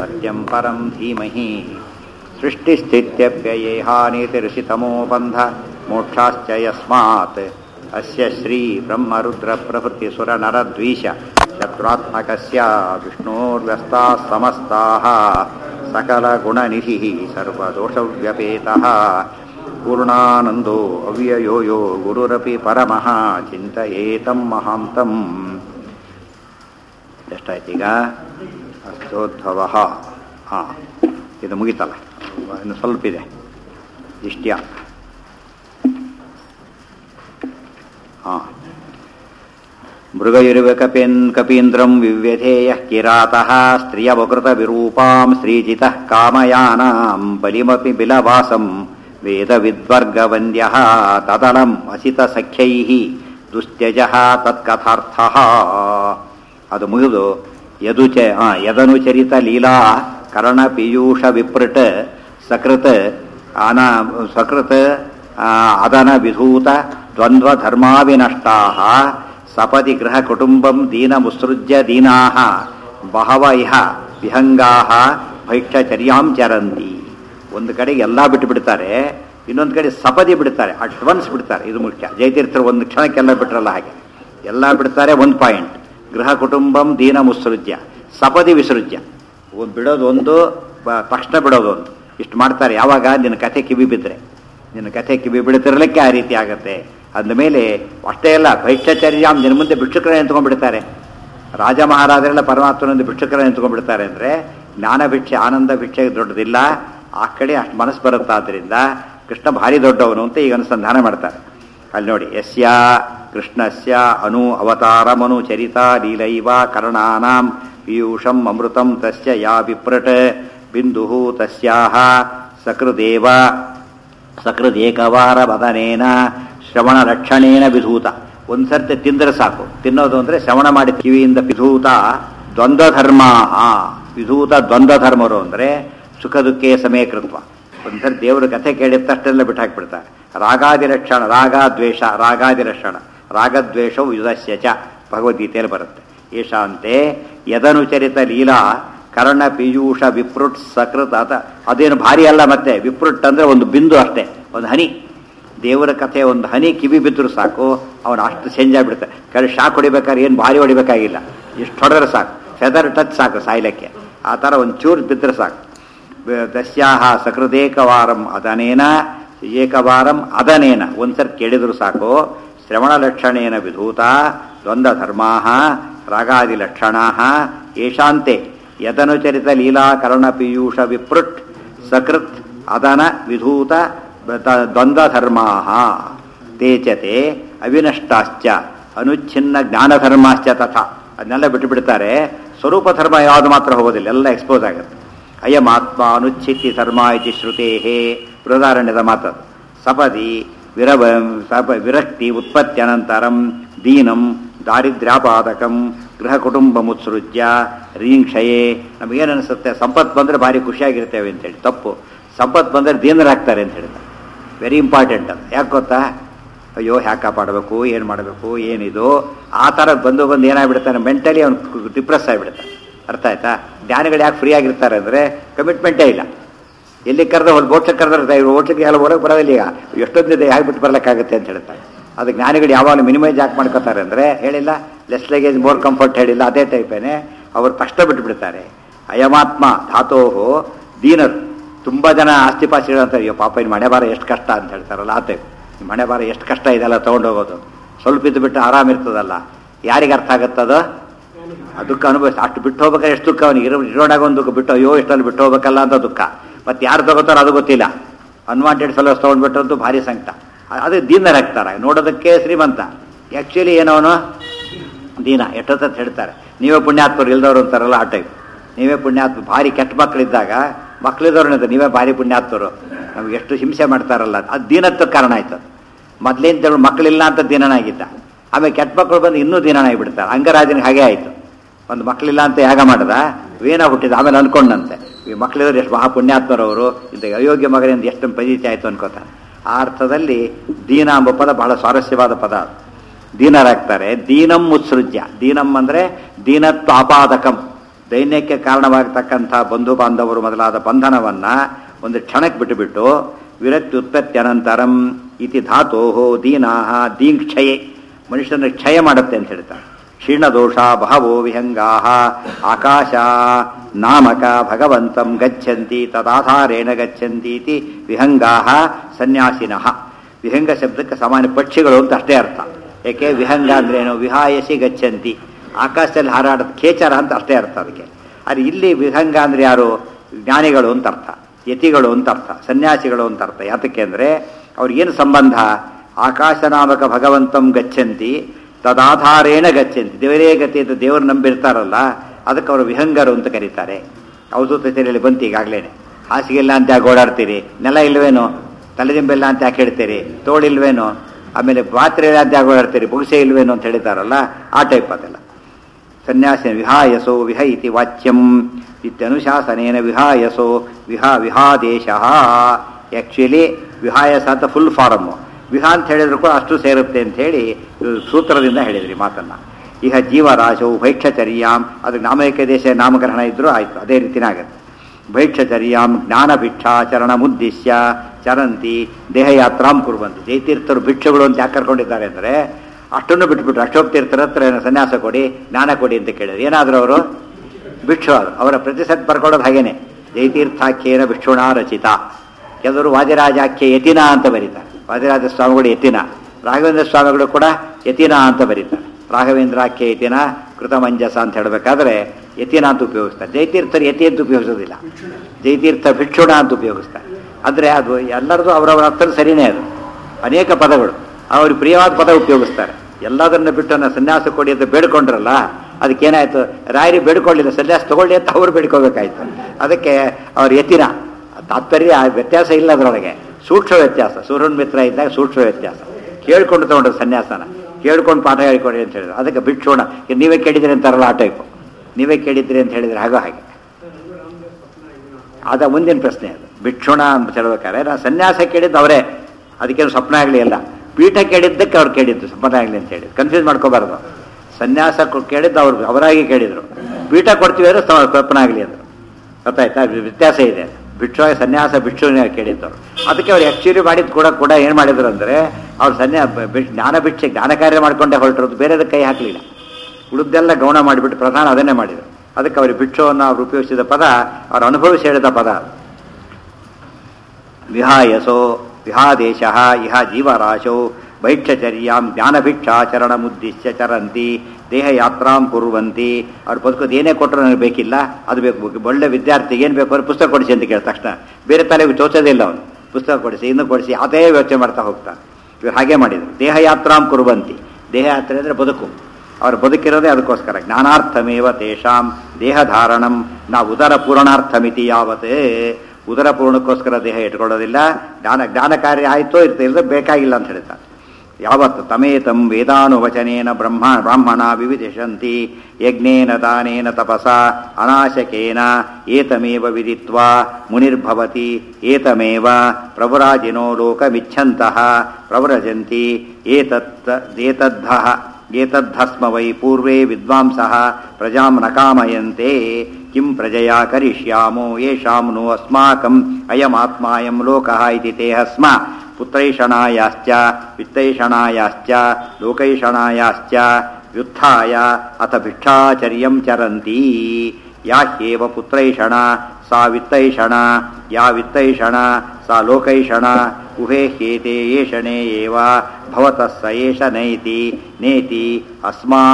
सत्यं परं धीमहि सृष्टिस्थित्यप्ययेहानीतिऋषितमो बन्ध मोक्षाश्च यस्मात् अस्य श्रीब्रह्मरुद्रप्रभृतिसुरनरद्वीष शत्रुत्मकस्य विष्णोर्व्यस्ताः समस्ताः सकलगुणनिधिः सर्वदोषव्यपेतः पूर्णानन्दो अव्ययो यो गुरुरपि परमः ಚಿಂತಯೇತಂ ಮಹಾಂತಂ ಎಷ್ಟಾಯ್ತೀಗ ಅರ್ಥೋದ್ಭವ ಹಾಂ ಇದು ಮುಗಿತಲ್ಲ ಇನ್ನು ಸ್ವಲ್ಪ ಇದೆ ಇಷ್ಟ್ಯ ಹಾಂ ಮೃಗಯುರುವ ಕಪೇನ್ ಕಪೀಂದ್ರಂ ವಿವ್ಯಧೇಯ ಕಿರಾತಃ ಸ್ತ್ರಿಯವಕೃತ ವಿರೂಪಾಂ ಶ್ರೀಜಿತಃ ಕಾಮಯಾನಾಂ ಬಲಿಮಪಿ ಬಿಲವಾಸಂ ವೇದ ವಿದ್ವರ್ಗವಂದ್ಯ ತದಲಂ ಅಸಿತ ಸಖ್ಯೈ ದುಸ್ತ್ಯಜ ತತ್ಕಥಾರ್ಥ ಅದು ಮುಗಿದು ಯದುಚ ಯದನುಚರಿತ ಲೀಲಾ ಕರ್ಣ ಪೀಯೂಷ ವಿಪೃಟ್ ಸಕೃತ್ ಅನ ಸಕೃತ್ ಅದನ ವಿಧೂತ ದ್ವಂದ್ವ ಧರ್ಮಾವಿನಷ್ಟಾ ಸಪದಿ ಗೃಹ ಕುಟುಂಬಂ ದೀನ ಮುತ್ಸೃಜ್ಯ ದೀನಾ ಬಹವ ಇಹ ವಿಹಂಗಾ ಭೈಕ್ಷಚರ್ಯಾಂ ಚರಂತಿ ಒಂದು ಕಡೆ ಎಲ್ಲ ಬಿಟ್ಟು ಬಿಡ್ತಾರೆ ಇನ್ನೊಂದು ಕಡೆ ಸಪದಿ ಬಿಡ್ತಾರೆ ಅಡ್ವಾನ್ಸ್ ಬಿಡ್ತಾರೆ ಇದು ಮುಖ್ಯ ಜಯತೀರ್ಥರು ಒಂದು ಕ್ಷಣಕ್ಕೆಲ್ಲ ಬಿಟ್ರಲ್ಲ ಹಾಗೆ ಎಲ್ಲ ಬಿಡ್ತಾರೆ ಒಂದು ಪಾಯಿಂಟ್ ಗೃಹ ಕುಟುಂಬಂ ದೀನ ಮುತ್ಸೃಜ್ಯ ಸಪದಿ ವಿಸೃಜ್ಯ ಒಂದು ಬಿಡೋದು ಒಂದು ತಕ್ಷಣ ಬಿಡೋದು ಒಂದು ಇಷ್ಟು ಮಾಡ್ತಾರೆ ಯಾವಾಗ ನಿನ್ನ ಕಥೆ ಕಿವಿ ಬಿದ್ದರೆ ನಿನ್ನ ಕಥೆ ಕಿವಿ ಬಿಡ್ತಿರ್ಲಿಕ್ಕೆ ಆ ರೀತಿ ಆಗುತ್ತೆ ಅಂದಮೇಲೆ ಅಷ್ಟೇ ಅಲ್ಲ ಭೈಕ್ಷಚರ್ಯಾಮ್ ನಿನ್ನ ಮುಂದೆ ಭಿಕ್ಷುಕರ ನಿಂತ್ಕೊಂಡ್ಬಿಡ್ತಾರೆ ರಾಜ ಮಹಾರಾಜರೆಲ್ಲ ಪರಮಾತ್ಮನೊಂದು ಭಿಕ್ಷುಕರ ನಿಂತ್ಕೊಂಡ್ಬಿಡ್ತಾರೆ ಅಂದರೆ ಜ್ಞಾನ ಭಿಕ್ಷೆ ಆನಂದ ಭಿಕ್ಷೆ ದೊಡ್ಡದಿಲ್ಲ ಆ ಕಡೆ ಅಷ್ಟು ಮನಸ್ಸು ಬರುತ್ತಾದ್ರಿಂದ ಕೃಷ್ಣ ಭಾರಿ ದೊಡ್ಡವನು ಅಂತ ಈಗ ಅನುಸಂಧಾನ ಮಾಡ್ತಾರೆ ಅಲ್ಲಿ ನೋಡಿ ಯಸ್ಯ ಕೃಷ್ಣಸ್ಯ ಅನು ಅವತಾರಮನು ಚರಿತ ಲೀಲೈವ ಕರ್ಣಾನಾಂ ಪೀಯೂಷಂ ಅಮೃತಂ ತಸ್ಯ ಯಾ ವಿಪ್ರಟ್ ಬಿಂದು ತಸ್ಯಾಹ ಸಕೃದೇವ ಸಕೃದೇಕವಾರ ವದನೇನ ಶ್ರವಣ ಲಕ್ಷಣೇನ ವಿಧೂತ ಒಂದು ಸರ್ತಿ ತಿಂದರೆ ಸಾಕು ತಿನ್ನೋದು ಅಂದರೆ ಶ್ರವಣ ಮಾಡಿ ಕಿವಿಯಿಂದ ವಿಧೂತ ದ್ವಂದ್ವ ಧರ್ಮ ವಿಧೂತ ದ್ವಂದ್ವ ಧರ್ಮರು ಅಂದರೆ ಸುಖ ದುಃಖೇ ಸಮಯಕೃತ್ವ ಒಂದ್ಸರಿ ದೇವರ ಕಥೆ ಕೇಳಿದ ತಷ್ಟೆಲ್ಲ ಬಿಟ್ಟು ಹಾಕ್ಬಿಡ್ತಾರೆ ರಾಗಾದಿ ಲಕ್ಷಣ ರಾಗ ದ್ವೇಷ ರಾಗಾದಿ ಲಕ್ಷಣ ರಾಗದ್ವೇಷವು ಯುಧಸ್ಯ ಚ ಭಗವದ್ಗೀತೆಯಲ್ಲಿ ಬರುತ್ತೆ ಏಷಾಂತೆ ಯದನುಚರಿತ ಲೀಲಾ ಕರ್ಣ ಪೀಯೂಷ ವಿಪ್ರುಟ್ ಸಕೃತ್ ಅತ ಅದೇನು ಭಾರಿ ಅಲ್ಲ ಮತ್ತೆ ವಿಪ್ರುಟ್ ಅಂದರೆ ಒಂದು ಬಿಂದು ಅಷ್ಟೇ ಒಂದು ಹನಿ ದೇವರ ಕಥೆ ಒಂದು ಹನಿ ಕಿವಿ ಬಿದ್ದರೂ ಸಾಕು ಅವನು ಅಷ್ಟು ಚೇಂಜ್ ಆಗಿಬಿಡ್ತಾರೆ ಕೆಲ ಶಾಕ್ ಹೊಡಿಬೇಕಾದ್ರೆ ಏನು ಭಾರಿ ಹೊಡಿಬೇಕಾಗಿಲ್ಲ ಇಷ್ಟು ಹೊಡೆದ್ರೆ ಸಾಕು ಫೆದರ್ ಟಚ್ ಸಾಕು ಸಾಯ್ಲಿಕ್ಕೆ ಆ ಥರ ಒಂದು ಚೂರು ಬಿದ್ದರೆ ಸಾಕು ದಸ್ಯಾಹ ಸಕೃದೇಕವಾರಂ ಅದನೇನ ಏಕವಾರಂ ಅದನೇನ ಒಂದ್ಸರಿ ಕೇಳಿದ್ರು ಸಾಕು ಶ್ರವಣ ಲಕ್ಷಣೇನ ವಿಧೂತ ದ್ವಂದ್ವ ಧರ್ಮಾ ರಾಗಾದಿ ಲಕ್ಷಣಾ ಏಷಾಂತೆ ಯದನುಚರಿತ ಲೀಲಾಕರಣ ಪೀಯೂಷ ವಿಪೃಟ್ ಸಕೃತ್ ಅದನ ವಿಧೂತ ದ್ವಂದ್ವ ಧರ್ಮಾ ತೇಚತೆ ಅವಿನಷ್ಟಾಶ್ಚ ಅನುಚ್ಛಿನ್ನ ಜ್ಞಾನಧರ್ಮಾಶ್ಚ ತಥಾ ಅದನ್ನೆಲ್ಲ ಬಿಟ್ಟು ಬಿಡ್ತಾರೆ ಸ್ವರೂಪ ಧರ್ಮ ಯಾವುದು ಮಾತ್ರ ಹೋಗೋದಿಲ್ಲ ಎಲ್ಲ ಎಕ್ಸ್ಪೋಸ್ ಆಗುತ್ತೆ ಅಯಮಾತ್ಮ ಅನುಚ್ಛಿತಿ ಧರ್ಮ ಇತಿ ಶ್ರುತೇ ಬೃಹದಾರಣ್ಯದ ಮಾತದು ಸಪದಿ ವಿರವ ಸಪ ವಿರಕ್ತಿ ಉತ್ಪತ್ತ್ಯನಂತರಂ ದೀನಂ ದಾರಿದ್ರ್ಯಾಪಾದಕಂ ಗೃಹ ಕುಟುಂಬ ಮುತ್ಸೃಜ್ಯ ರೀಂಕ್ಷಯೇ ನಮಗೇನನ್ಸುತ್ತೆ ಸಂಪತ್ತು ಬಂದರೆ ಭಾರಿ ಖುಷಿಯಾಗಿರ್ತೇವೆ ಅಂತೇಳಿ ತಪ್ಪು ಸಂಪತ್ತು ಬಂದರೆ ದೀನರಾಗ್ತಾರೆ ಅಂತ ಹೇಳಿದ ವೆರಿ ಇಂಪಾರ್ಟೆಂಟ್ ಅದು ಯಾಕೆ ಗೊತ್ತಾ ಅಯ್ಯೋ ಹ್ಯಾಕೆ ಕಾಪಾಡಬೇಕು ಏನು ಮಾಡಬೇಕು ಏನಿದು ಆ ಥರ ಬಂದು ಬಂದು ಏನಾಗ್ಬಿಡ್ತಾನೆ ಮೆಂಟಲಿ ಅವನು ಡಿಪ್ರೆಸ್ ಆಗಿಬಿಡ್ತಾನೆ ಅರ್ಥ ಆಯ್ತಾ ಜ್ಞಾನಿಗಳು ಯಾಕೆ ಫ್ರೀ ಆಗಿರ್ತಾರೆ ಅಂದರೆ ಕಮಿಟ್ಮೆಂಟೇ ಇಲ್ಲ ಎಲ್ಲಿ ಕರೆದ ಒಂದು ಓಟ್ಲಿಗೆ ಕರೆದ್ರೆ ಇವರು ಓಟ್ಲಿಗೆ ಎಲ್ಲ ಹೊರಗೆ ಬರೋದಿಲ್ಲ ಈಗ ಎಷ್ಟೊಂದಿದೆ ಬಿಟ್ಟು ಬರಲಿಕ್ಕಾಗುತ್ತೆ ಅಂತ ಹೇಳ್ತಾರೆ ಅದು ಜ್ಞಾನಿಗಳು ಯಾವಾಗಲೂ ಮಿನಿಮೈಸ್ ಯಾಕೆ ಮಾಡ್ಕೋತಾರೆ ಅಂದರೆ ಹೇಳಿಲ್ಲ ಲೆಸ್ ಲಗೇಜ್ ಮೋರ್ ಕಂಫರ್ಟ್ ಹೇಳಿಲ್ಲ ಅದೇ ಟೈಪೇನೆ ಅವರು ಕಷ್ಟ ಬಿಟ್ಟುಬಿಡ್ತಾರೆ ಅಯಮಾತ್ಮ ಧಾತೋಹು ದೀನರು ತುಂಬ ಜನ ಆಸ್ತಿ ಪಾಸ್ತಿಗಳು ಅಂತಾರೆ ಅಯ್ಯೋ ಪಾಪ ಇನ್ನು ಮನೆ ಬಾರ ಎಷ್ಟು ಕಷ್ಟ ಅಂತ ಹೇಳ್ತಾರಲ್ಲ ಆ ಟೈಪ್ ಮನೆ ಬಾರ ಎಷ್ಟು ಕಷ್ಟ ಇದೆಲ್ಲ ತೊಗೊಂಡೋಗೋದು ಸ್ವಲ್ಪ ಇದ್ದು ಬಿಟ್ಟು ಆರಾಮ ಇರ್ತದಲ್ಲ ಯಾರಿಗೆ ಅರ್ಥ ಆಗುತ್ತದು ಆ ದುಃಖ ಅನುಭವಿಸ್ ಅಷ್ಟು ಬಿಟ್ಟು ಹೋಗ್ಬೇಕಾದ್ರೆ ಎಷ್ಟು ದುಃಖ ಅವನಿಗೆ ಇರೋ ಇರೋಡಾಗ ಒಂದು ದುಃಖ ಬಿಟ್ಟು ಅಯ್ಯೋ ಇಷ್ಟಲ್ಲಿ ಬಿಟ್ಟು ಹೋಗ್ಬೇಕಲ್ಲ ಅಂತ ದುಃಖ ಮತ್ತು ಯಾರು ತಗೋತಾರೋ ಅದು ಗೊತ್ತಿಲ್ಲ ಅನ್ವಾಂಟೆಡ್ ಸಲ ತೊಗೊಂಡ್ಬಿಟ್ಟಂತೂ ಭಾರಿ ಸಂಕಟ ಅದು ದೀನರಾಗ್ತಾರೆ ನೋಡೋದಕ್ಕೆ ಶ್ರೀಮಂತ ಆ್ಯಕ್ಚುಲಿ ಏನವನು ದೀನ ಎಷ್ಟೊತ್ತ ಹೇಳ್ತಾರೆ ನೀವೇ ಪುಣ್ಯಾತ್ಮರು ಇಲ್ದವ್ರು ಅಂತಾರಲ್ಲ ಆ ಟೈಪ್ ನೀವೇ ಪುಣ್ಯಾತ್ಮ ಭಾರಿ ಕೆಟ್ಟ ಮಕ್ಕಳಿದ್ದಾಗ ಮಕ್ಕಳಿದ್ದವ್ರು ನೀವೇ ಭಾರಿ ಪುಣ್ಯಾತ್ಮರು ನಮ್ಗೆ ಎಷ್ಟು ಹಿಂಸೆ ಮಾಡ್ತಾರಲ್ಲ ಅದು ದೀನತ್ವ ಕಾರಣ ಆಯ್ತು ಮೊದಲಿಂದ ಮಕ್ಕಳಿಲ್ಲ ಅಂತ ದೀನನಾಗಿದ್ದ ಆಮೇಲೆ ಕೆಟ್ಟ ಮಕ್ಕಳು ಬಂದು ಇನ್ನೂ ದೀನನಾಗಿಬಿಡ್ತಾರೆ ಅಂಗರಾಜನಿಗೆ ಹಾಗೆ ಆಯಿತು ಒಂದು ಮಕ್ಕಳಿಲ್ಲ ಅಂತ ಯಾಗ ಮಾಡದ ವೇನ ಹುಟ್ಟಿದ ಆಮೇಲೆ ಅನ್ಕೊಂಡಂತೆ ಈ ಮಕ್ಕಳಿದ್ರೆ ಎಷ್ಟು ಮಹಾಪುಣ್ಯಾತ್ಮರವರು ಇದು ಅಯೋಗ್ಯ ಮಗನಿಂದ ಎಷ್ಟು ಪದೀತಿ ಆಯಿತು ಅನ್ಕೋತಾರೆ ಆ ಅರ್ಥದಲ್ಲಿ ದೀನ ಎಂಬ ಪದ ಬಹಳ ಸ್ವಾರಸ್ಯವಾದ ಪದ ಅದು ದೀನರಾಗ್ತಾರೆ ದೀನಂ ಮುತ್ಸೃಜ್ಯ ದೀನಂ ಅಂದರೆ ದೀನತ್ವ ಆಪಾದಕಂ ದೈನ್ಯಕ್ಕೆ ಕಾರಣವಾಗತಕ್ಕಂಥ ಬಂಧು ಬಾಂಧವರು ಮೊದಲಾದ ಬಂಧನವನ್ನ ಒಂದು ಕ್ಷಣಕ್ಕೆ ಬಿಟ್ಟುಬಿಟ್ಟು ವಿರಕ್ತಿ ಉತ್ಪತ್ತ್ಯನಂತರಂ ಇತಿ ಧಾತೋಹೋ ದೀನಾಹ ದೀಂಕ್ಷಯೇ ಮನುಷ್ಯನ ಕ್ಷಯ ಮಾಡುತ್ತೆ ಅಂತ ಹೇಳ್ತಾರೆ ಕ್ಷೀಣದೋಷ ಬಹವೋ ವಿಹಂಗಾಹ ಆಕಾಶ ನಾಮಕ ಭಗವಂತಂ ಗಚ್ಚಂತಿ ತದಾಧಾರೇಣ ಗಚ್ಚಂತಿ ಇತಿ ವಿಹಂಗಾಹ ಸನ್ಯಾಸಿನಃ ವಿಹಂಗ ಶಬ್ದಕ್ಕೆ ಸಾಮಾನ್ಯ ಪಕ್ಷಿಗಳು ಅಂತ ಅಷ್ಟೇ ಅರ್ಥ ಯಾಕೆ ವಿಹಂಗ ಅಂದ್ರೇನು ವಿಹಾಯಸಿ ಗಚ್ಚಂತಿ ಆಕಾಶದಲ್ಲಿ ಹಾರಾಡೋದು ಖೇಚರ ಅಂತ ಅಷ್ಟೇ ಅರ್ಥ ಅದಕ್ಕೆ ಆದರೆ ಇಲ್ಲಿ ವಿಹಂಗ ಅಂದ್ರೆ ಯಾರು ಜ್ಞಾನಿಗಳು ಅಂತ ಅರ್ಥ ಯತಿಗಳು ಅಂತ ಅರ್ಥ ಸನ್ಯಾಸಿಗಳು ಅಂತ ಅರ್ಥ ಯಾತಕ್ಕೆ ಅಂದರೆ ಅವ್ರಿಗೇನು ಸಂಬಂಧ ಆಕಾಶನಾಮಕ ಭಗವಂತಂ ಗಚ್ಚಂತಿ ತದಾಧಾರೇಣ ಗಚ್ಚಂತಿ ದೇವರೇ ಗತಿ ಅಂತ ದೇವರು ನಂಬಿರ್ತಾರಲ್ಲ ಅದಕ್ಕೆ ಅವರು ವಿಹಂಗರು ಅಂತ ಕರೀತಾರೆ ಅವಧೂತತೆಯಲ್ಲಿ ಬಂತು ಈಗಾಗಲೇ ಹಾಸಿಗೆಲ್ಲ ಅಂತ ಯಾಕೆ ಓಡಾಡ್ತೀರಿ ನೆಲ ಇಲ್ವೇನೋ ತಲೆದಿಂಬೆಲ್ಲ ಅಂತ ಯಾಕೆ ಹೇಳ್ತೀರಿ ತೋಳಿಲ್ವೇನೋ ಆಮೇಲೆ ಪಾತ್ರೆ ಇಲ್ಲ ಅಂತ ಯಾಕೆ ಓಡಾಡ್ತೀರಿ ಬುಗುಸೆ ಇಲ್ವೇನೋ ಅಂತ ಹೇಳ್ತಾರಲ್ಲ ಆ ಟೈಪ್ ಅದೆಲ್ಲ ಸನ್ಯಾಸಿನ ವಿಹಾಯಸೋ ವಿಹ ಇತಿ ವಾಚ್ಯಂ ಇತ್ಯನುಶಾಸನೇನ ವಿಹಾಯಸೋ ವಿಹ ವಿಹಾದೇಶ ಆ್ಯಕ್ಚುಲಿ ವಿಹಾಯಸ ಅಂತ ಫುಲ್ ಫಾರಮ್ಮು ವಿಹ ಅಂತ ಹೇಳಿದ್ರು ಕೂಡ ಅಷ್ಟು ಸೇರುತ್ತೆ ಅಂತ ಹೇಳಿ ಸೂತ್ರದಿಂದ ಹೇಳಿದ್ರಿ ಮಾತನ್ನ ಇಹ ಜೀವರಾಶವು ಭೈಕ್ಷಚರ್ಯಾಂ ಅದಕ್ಕೆ ನಾಮೈಕ್ಯ ದೇಶ ನಾಮಕರಣ ಇದ್ರೂ ಆಯ್ತು ಅದೇ ರೀತಿನೇ ಆಗುತ್ತೆ ಭೈಕ್ಷಚರ್ಯಾಂ ಜ್ಞಾನ ಭಿಕ್ಷಾಚರಣ ಮುದ್ದಿಶ್ಯ ಚರಂತಿ ದೇಹಯಾತ್ರಾಂ ಕುರುವಂತಿ ಜೈತೀರ್ಥರು ಭಿಕ್ಷುಗಳು ಅಂತ ಯಾಕೆ ಕರ್ಕೊಂಡಿದ್ದಾರೆ ಅಂದರೆ ಅಷ್ಟನ್ನು ಬಿಟ್ಬಿಟ್ರು ಅಶೋಕ್ ತೀರ್ಥರ ಹತ್ರ ಸನ್ಯಾಸ ಕೊಡಿ ಜ್ಞಾನ ಕೊಡಿ ಅಂತ ಕೇಳಿದ್ರು ಏನಾದರೂ ಅವರು ಭಿಕ್ಷು ಆದರು ಅವರ ಪ್ರತಿಸತ್ ಬರ್ಕೊಳ್ಳೋದು ಹಾಗೇನೆ ಜೈತೀರ್ಥಾಖ್ಯೇನ ಭಿಕ್ಷುಣ ರಚಿತ ಕೆಲವರು ವಾದಿರಾಜಾಖ್ಯ ಯತಿನ ಅಂತ ಬರೀತಾರೆ ವಾದಿರಾಜ ಸ್ವಾಮಿಗಳು ಯತಿನ ರಾಘವೇಂದ್ರ ಸ್ವಾಮಿಗಳು ಕೂಡ ಯತಿನ ಅಂತ ಬರೀತಾರೆ ರಾಘವೇಂದ್ರಾಖ್ಯ ಯತಿನ ಕೃತಮಂಜಸ ಅಂತ ಹೇಳಬೇಕಾದ್ರೆ ಯತಿನ ಅಂತ ಉಪಯೋಗಿಸ್ತಾರೆ ಜೈತೀರ್ಥರು ಯತಿ ಅಂತ ಉಪಯೋಗಿಸೋದಿಲ್ಲ ಜೈತೀರ್ಥ ಭಿಕ್ಷುಣ ಅಂತ ಉಪಯೋಗಿಸ್ತಾರೆ ಅಂದರೆ ಅದು ಎಲ್ಲರದು ಅವರವರ ಅರ್ಥ ಸರಿನೇ ಅದು ಅನೇಕ ಪದಗಳು ಅವ್ರಿಗೆ ಪ್ರಿಯವಾದ ಪದ ಉಪಯೋಗಿಸ್ತಾರೆ ಎಲ್ಲದನ್ನ ಬಿಟ್ಟು ನನ್ನ ಸನ್ಯಾಸ ಕೊಡಿ ಅಂತ ಬೇಡ್ಕೊಂಡ್ರಲ್ಲ ಅದಕ್ಕೇನಾಯ್ತು ರಾಯರಿ ಬೇಡ್ಕೊಳ್ಳಿಲ್ಲ ಸನ್ಯಾಸ ತಗೊಳ್ಳಿ ಅಂತ ಅವ್ರು ಬೇಡ್ಕೋಬೇಕಾಯ್ತು ಅದಕ್ಕೆ ಅವ್ರ ಯತಿನ ತಾತ್ಪರ್ಯ ವ್ಯತ್ಯಾಸ ಇಲ್ಲ ಅದರೊಳಗೆ ಸೂಕ್ಷ್ಮ ವ್ಯತ್ಯಾಸ ಸೂರ್ಯನ ಮಿತ್ರ ಇದ್ದಾಗ ಸೂಕ್ಷ್ಮ ವ್ಯತ್ಯಾಸ ಕೇಳ್ಕೊಂಡು ತಗೊಂಡ್ರು ಸನ್ಯಾಸನ ಕೇಳ್ಕೊಂಡು ಪಾಠ ಹೇಳ್ಕೊಡಿ ಅಂತ ಹೇಳಿದ್ರು ಅದಕ್ಕೆ ಭಿಕ್ಷೋಣ ಈಗ ನೀವೇ ಕೇಳಿದ್ರಿ ಅಂತಾರಲ್ಲ ಆ ಟೈಪು ನೀವೇ ಕೇಳಿದ್ರಿ ಅಂತ ಹೇಳಿದ್ರೆ ಹಾಗೋ ಹಾಗೆ ಅದ ಮುಂದಿನ ಪ್ರಶ್ನೆ ಅದು ಭಿಕ್ಷುಣ ಅಂತ ಹೇಳ್ಬೇಕಾದ್ರೆ ನಾನು ಸನ್ಯಾಸ ಕೇಳಿದ್ದು ಅವರೇ ಅದಕ್ಕೇನು ಸ್ವಪ್ನ ಆಗಲಿ ಅಲ್ಲ ಪೀಠ ಕೇಳಿದ್ದಕ್ಕೆ ಅವ್ರು ಕೇಳಿದ್ದು ಸ್ವಪ್ನ ಆಗಲಿ ಅಂತ ಹೇಳಿ ಕನ್ಫ್ಯೂಸ್ ಮಾಡ್ಕೋಬಾರ್ದು ಸನ್ಯಾಸ ಕೊ- ಕೇಳಿದ್ದು ಅವ್ರು ಅವರಾಗಿ ಕೇಳಿದ್ರು ಪೀಠ ಕೊಡ್ತೀವಿ ಅಂದ್ರೆ ಸ್ವ- ಸ್ವಪ್ನ ಆಗಲಿ ಅಂದರು ಗೊತ್ತಾಯ್ತಾ ಅದು ವ್ಯತ್ಯಾಸ ಇದೆ ಭಿಕ್ಷು ಸನ್ಯಾಸ ಭಿಕ್ಷುವಿನ ಕೇಳಿದ್ದವರು ಅದಕ್ಕೆ ಅವ್ರು ಆ್ಯಕ್ಚುಲಿ ಮಾಡಿದ್ದು ಕೂಡ ಕೂಡ ಏನು ಮಾಡಿದ್ರು ಅಂದರೆ ಅವ್ರು ಸನ್ಯಾ ಬಿ- ಜ್ಞಾನ ಭಿಕ್ಷೆ ಜ್ಞಾನ ಕಾರ್ಯ ಮಾಡ್ಕೊಂಡೇ ಹೊರಟಿರೋದು ಬೇರೆದ ಕೈ ಹಾಕಲಿಲ್ಲ ಉಳಿದೆಲ್ಲ ಗೌಣ ಮಾಡಿಬಿಟ್ಟು ಪ್ರಧಾನ ಅದನ್ನೇ ಮಾಡಿದರು ಅದಕ್ಕೆ ಅವ್ರಿಗೆ ಭಿಕ್ಷುವನ್ನು ಅವ್ರು ಉಪಯೋಗಿಸಿದ ಪದ ಅವ್ರು ಅನುಭವಿಸಿ ಹೇಳಿದ ಪದ ಅದು. ವಿಹಾಯಸೋ ವಿಹಾದೇಶ ಇಹ ಜೀವರಾಶೌ ಭೈಕ್ಷಚರ್ಯಾಂ ಜ್ಞಾನಭಿಕ್ಷಾಚರಣ ಮುದ್ದಿಶ್ಯ ಚರಂತಿ ದೇಹಯಾತ್ರಾಂ ಕುರುವಂತಿ ಅವ್ರು ಬದುಕೋದು ಏನೇ ಕೊಟ್ಟರು ನನಗೆ ಬೇಕಿಲ್ಲ ಅದು ಬೇಕು ಒಳ್ಳೆ ವಿದ್ಯಾರ್ಥಿಗೆ ಏನು ಬೇಕು ಅವ್ರು ಪುಸ್ತಕ ಕೊಡಿಸಿ ಅಂತ ಕೇಳಿದ ತಕ್ಷಣ ಬೇರೆ ತಲೆಗೆ ತೋಚೋದೇ ಇಲ್ಲ ಅವನು ಪುಸ್ತಕ ಕೊಡಿಸಿ ಇನ್ನು ಕೊಡಿಸಿ ಅದೇ ಯೋಚನೆ ಮಾಡ್ತಾ ಹೋಗ್ತಾನೆ ಇವ್ರು ಹಾಗೆ ಮಾಡಿದರು ದೇಹಯಾತ್ರಾಂ ಕುರುವಂತಿ ದೇಹಯಾತ್ರೆ ಅಂದರೆ ಬದುಕು ಅವ್ರು ಬದುಕಿರೋದೇ ಅದಕ್ಕೋಸ್ಕರ ಜ್ಞಾನಾರ್ಥಮೇವ ತೇಷಾಂ ದೇಹಧಾರಣಂ ನಾ ಉದರ ಪೂರ್ಣಾರ್ಥಮಿತಿ ಯಾವತ್ತೇ ಉದರ ಪೂರ್ಣಕ್ಕೋಸ್ಕರ ದೇಹ ಇಟ್ಕೊಳ್ಳೋದಿಲ್ಲ ಜ್ಞಾನ ಜ್ಞಾನ ಕಾರ್ಯ ಆಯಿತೋ ಇರ್ತಾ ಇಲ್ಲದೆ ಬೇಕಾಗಿಲ್ಲ ಅಂತ ಹೇಳ್ತಾರೆ ಯಾವತ್ತು ತಮೇತಂ ವೇದಾನುವಚನೇನ ಬ್ರಹ್ಮ ಬ್ರಾಹ್ಮಣ ವಿವಿಧಿಷಂತಿ ಯಜ್ಞೇನ ದಾನೇನ ತಪಸ ಅನಾಶಕೇನ ಏತಮೇವ ವಿದಿತ್ವಾ ಮುನಿರ್ಭವತಿ ಏತಮೇವ ಪ್ರಭುರಾಜಿನೋ ಲೋಕಮಿಚ್ಛಂತಹ ಪ್ರವ್ರಜಂತಿ ಏತತ್ ಏತದ್ಧಃ ಏತದ್ಧಸ್ಮ ವೈ ಪೂರ್ವೇ ವಿದ್ವಾಂಸಃ ಪ್ರಜಾಂ ನ ಕಾಮಯಂತೆ ಕಿಂ ಪ್ರಜಯಾ ಕರಿಷ್ಯಾಮೋ ಯೇಷಾಂ ನು ಅಸ್ಮಾಕಂ ಅಯಮಾತ್ಮಾಯಂ ಲೋಕಃ ಇತಿ ತೇಹ ಸ್ಮ ಪುತ್ರೈಷಣಾಯಾಶ್ಚ ವಿತ್ತೈಷಣಾಯಾಶ್ಚ ಲೋಕೈಷಣಾಯಾಶ್ಚ ವ್ಯುತ್ಥಾಯ ಅಥ ಭಿಕ್ಷಾಚರ್ಯಂ ಚರಂತಿ ಯಾ ಹ್ಯೇವ ಪುತ್ರೈಷಣ ಸಾ ವಿತ್ತೈಷಣ ಯಾ ವಿತ್ತೈಷಣ ಸಾ ಲೋಕೈಷಣ ಉಭೇ ಹ್ಯೇತೆ ಏಷಣೆ ಏವ ಭವತಃ ಸ ಏಷ ನೈತಿ ನೇತಿ ಅಸ್ಮಾ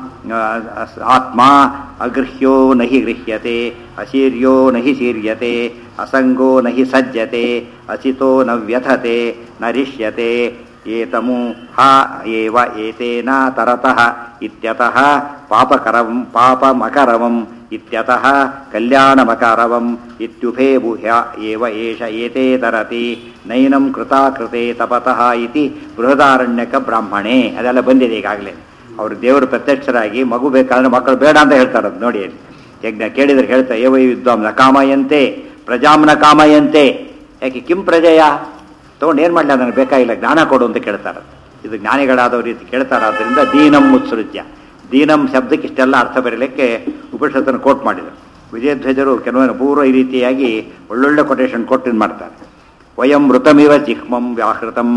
ಅಸ್- ಆತ್ಮಾ ಅಗೃಹ್ಯೋ ನ ಹಿ ಗೃಹ್ಯತೆ ಅಶೀರ್ಯೋ ನ ಹಿ ಶೀರ್ಯತೆ ಅಸಂಗೋ ನ ಹಿ ಸಜ್ಜತೆ ಅಸಿತೋ ನ ವ್ಯಥತೆ ನ ರಿಷ್ಯತೆ ಏತಮು ಹ ಏವ ಏತೇನ ತರತಃ ಇತ್ಯತಃ ಪಾಪಕರಂ ಪಾಪಮಕರವಂ ಇತ್ಯತಃ ಕಲ್ಯಾಣಮಕರವಂ ಇತ್ಯುಭೇ ಬುಹ್ಯ ಏವ ಏಷ ಏತೇ ತರತಿ ನೈನಂ ಕೃತಾಕೃತೆ ತಪತಃ ಇತಿ ಬೃಹದಾರಣ್ಯಕ ಬ್ರಾಹ್ಮಣೇ ಅದೆಲ್ಲ ಬಂದಿದೆ ಈಗಾಗಲೇ ಅವರು ದೇವರು ಪ್ರತ್ಯಕ್ಷರಾಗಿ ಮಗು ಬೇಕಾದ್ರೆ ಮಕ್ಕಳು ಬೇಡ ಅಂತ ಹೇಳ್ತಾರೆ ಅದು ನೋಡಿ ಅಲ್ಲಿ. ಯಜ್ಞ ಕೇಳಿದ್ರೆ ಹೇಳ್ತಾರೆ ಏವೈ ವಿದ್ವಾಂನ ಕಾಮಯಂತೆ ಪ್ರಜಾಮ್ನ ಕಾಮಯಂತೆ ಯಾಕೆ ಕಿಂ ಪ್ರಜೆಯ ತಗೊಂಡು ಏನು ಮಾಡಲಿ ನನಗೆ ಬೇಕಾಗಿಲ್ಲ ಜ್ಞಾನ ಕೊಡು ಅಂತ ಕೇಳ್ತಾರೆ ಇದು ಜ್ಞಾನಿಗಳಾದವ್ರ ರೀತಿ ಕೇಳ್ತಾರೆ ಆದ್ದರಿಂದ ದೀನಂ ಮುತ್ಸೃಜ್ಯ ದೀನಂ ಶಬ್ದಕ್ಕೆ ಇಷ್ಟೆಲ್ಲ ಅರ್ಥ ಬರೀಲಿಕ್ಕೆ ಉಪನಿಷತ್ತನ್ನು ಕೋಟ್ ಮಾಡಿದರು ವಿಜಯಧ್ವಜರು ಕೆಲವೊಂದು ಪೂರ್ವ ಈ ರೀತಿಯಾಗಿ ಒಳ್ಳೊಳ್ಳೆ ಕೊಟೇಶನ್ ಕೊಟ್ಟು ಇದು ಮಾಡ್ತಾರೆ ವಯಂ ಮೃತಮಿವ ಜಿಹ್ಮಂ ವ್ಯಾಹೃತಂ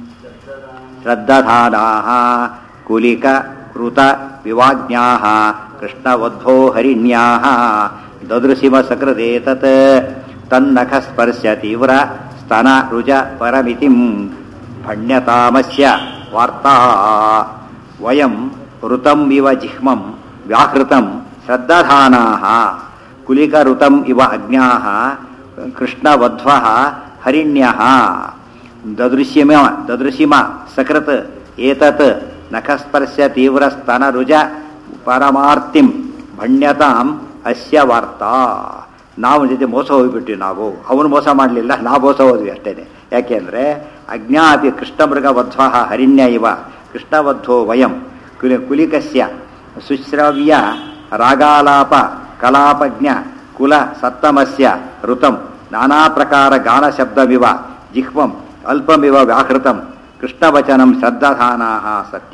ಶ್ರದ್ಧಾನಾ ಕುಲಿಕ ಋತ ವಿವಾಜ್ಞಾ ಕೃಷ್ಣವದ್ಧೋ ಹರಿಣ್ಯಾ ದದೃಶಿಮ ಸಕೃದೇ ತತ್ ತನ್ನಖ ಸ್ಪರ್ಶ ತೀವ್ರ ಸ್ತನ ರುಜ ಪರಮಿತಿಂ ಭಣ್ಯತಾಮಸ್ಯ ವಾರ್ತಾ ವಯಂ ಋತಂ ಇವ ಜಿಹ್ಮಂ ವ್ಯಾಹೃತಂ ಶ್ರದ್ಧಾನಾ ಕುಲಿಕಋತಂ ಇವ ಅಜ್ಞಾ ಕೃಷ್ಣವಧ್ವ ಹರಿಣ್ಯ ದದೃಶ್ಯಮ ದದೃಶಿಮ ಸಕೃತ್ ಏತತ್ ನಖಸ್ಪರ್ಶ ತೀವ್ರ ಸ್ತನ ರುಜ ಪರಮಾರ್ತಿಂ ಭಣ್ಯತಾಂ ಅಸ್ಯ ವಾರ್ತಾ ನಾವು ಜೊತೆ ಮೋಸ ಹೋಗಿಬಿಟ್ವಿ ನಾವು ಅವನು ಮೋಸ ಮಾಡಲಿಲ್ಲ ನಾವು ಮೋಸ ಹೋದ್ವಿ ಅಷ್ಟೇ ಯಾಕೆಂದರೆ ಅಜ್ಞಾತಿ ಕೃಷ್ಣಮೃಗ ವಧ್ವ ಹರಿಣ್ಯ ಇವ ಕೃಷ್ಣವಧ್ವೋ ವಯಂ ಕುಲಿ ಕುಲಿಕಸ್ಯ ಸುಶ್ರವ್ಯ ರಾಗಾಲಾಪ ಕಲಾಪಜ್ಞ ಕುಲ ಸತ್ತಮಸ್ಯ ಋತಂ ನಾನಾ ಪ್ರಕಾರ ಗಾನಶಬ್ದಮಿವ ಜಿಹ್ವಂ ಅಲ್ಪಮಿವ ವ್ಯಾಹೃತಂ ಕೃಷ್ಣವಚನಂ ಶ್ರದ್ಧಾನಾ ಸತ್ಯ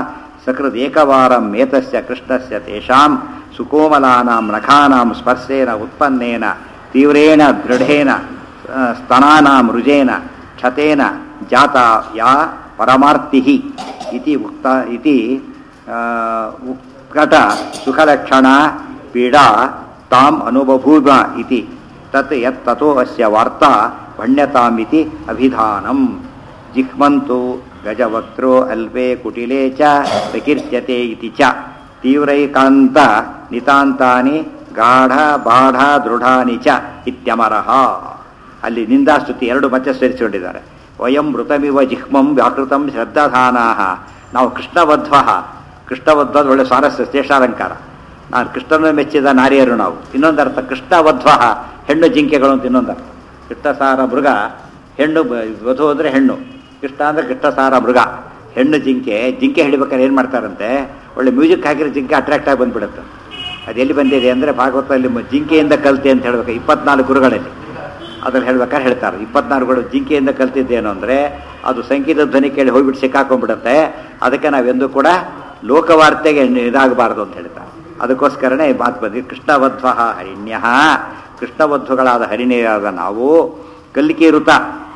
ಸಕೃದೇಕವಾರಂ ಏತಸ್ಯ ಕೃಷ್ಣಸ್ಯ ತೇಷಾಂ ಸುಕೋಮಲಾನಾಂ ನಖಾನಾಂ ಸ್ಪರ್ಶೇನ ಉತ್ಪನ್ನೇನ ತೀವ್ರೇಣ ದೃಢೇನ ಆ, ಸ್ತನಾನಾಂ ರುಜೇನ ಕ್ಷತೇನ ಜಾತ ಯಾ ಪರಮಾರ್ತಿ ಇತಿ ಉಕ್ತ ಇತಿ ಆ, ಉತ್ಕಟ ಸುಖಲಕ್ಷಣ ಪೀಡಾ ತಾಂ ಅನುಬಭೂವ ಇತಿ ತತ್ ಯತ್ ತಥೋ ಅಸ್ಯ ವಾರ್ತಾ ಭಣ್ಯತಾಮಿತಿ ಅಭಿಧಾನಂ ಜಿಹ್ಮಂತು ಗಜವಕ್ತ್ರೋ ಅಲ್ಪೆ ಕುಟಿಲೆ ಚ ಪ್ರಕೀರ್ತ್ಯತೆ ಇತಿ ಚ ತೀವ್ರೈಕಾಂತ ನಿತಾಂತಾನಿ ಗಾಢ ಬಾಢ ದೃಢಾನಿ ಚ ಇತ್ಯಮರಃ ಅಲ್ಲಿ ನಿಂದಾಸ್ತುತಿ ಎರಡು ಮತ್ತೆ ಸೇರಿಸಿಕೊಂಡಿದ್ದಾರೆ ವಯಂ ಮೃತಮಿವ ಜಿಹ್ಮಂ ವ್ಯಾಕೃತಂ ಶ್ರದ್ಧಾಧಾನಾ ನಾವು ಕೃಷ್ಣವಧ್ವ ಕೃಷ್ಣವಧ್ವ ಅದು ಒಳ್ಳೆ ಸ್ವಾರಸ್ಯ ಶ್ರೇಷ್ಠಾಲಂಕಾರ ನಾನು ಕೃಷ್ಣನ ಮೆಚ್ಚಿದ ನಾರಿಯರು ನಾವು ಇನ್ನೊಂದರ್ಥ ಕೃಷ್ಣವಧ್ವ ಹೆಣ್ಣು ಜಿಂಕೆಗಳು ಅಂತ ಇನ್ನೊಂದರ್ಥ ಕೃಷ್ಣಸಾರ ಮೃಗ ಹೆಣ್ಣು ಬ- ವಧು ಅಂದರೆ ಹೆಣ್ಣು ಕೃಷ್ಣ ಅಂದರೆ ಕೃಷ್ಣಸಾರ ಮೃಗ ಹೆಣ್ಣು ಜಿಂಕೆ ಜಿಂಕೆ ಹಿಡಿಬೇಕಾದ್ರೆ ಏನು ಮಾಡ್ತಾರಂತೆ ಒಳ್ಳೆ ಮ್ಯೂಸಿಕ್ ಹಾಕಿರೋ ಜಿಂಕೆ ಅಟ್ರಾಕ್ಟ್ ಆಗಿ ಬಂದ್ಬಿಡುತ್ತೆ ಅದು ಎಲ್ಲಿ ಬಂದಿದೆ ಅಂದರೆ ಭಾಗವತದಲ್ಲಿ ಮ- ಜಿಂಕೆಯಿಂದ ಕಲ್ತೆ ಅಂತ ಹೇಳ್ಬೇಕು ಇಪ್ಪತ್ನಾಲ್ಕು ಗುರುಗಳಲ್ಲಿ ಅದ್ರಲ್ಲಿ ಹೇಳ್ಬೇಕಾದ್ರೆ ಹೇಳ್ತಾರೆ ಇಪ್ಪತ್ನಾಲ್ಕು ಜಿಂಕೆಯಿಂದ ಕಲ್ತಿದ್ದೇನು ಅಂದರೆ ಅದು ಸಂಗೀತ ಧ್ವನಿ ಕೇಳಿ ಹೋಗ್ಬಿಟ್ಟು ಸಿಕ್ಕಾಕೊಂಡ್ಬಿಡುತ್ತೆ ಅದಕ್ಕೆ ನಾವೆಂದೂ ಕೂಡ ಲೋಕವಾರ್ತೆಗೆ ಇದಾಗಬಾರದು ಅಂತ ಹೇಳ್ತಾರೆ ಅದಕ್ಕೋಸ್ಕರನೇ ಈ ಮಾತು ಬಂದಿದೆ ಕೃಷ್ಣವಧ್ವ ಹರಿಣ್ಯ ಕೃಷ್ಣವಧ್ವಗಳಾದ ಹರಿಣಿಯಾದ ನಾವು ಕಲ್ಲಿಕೆ ಋತ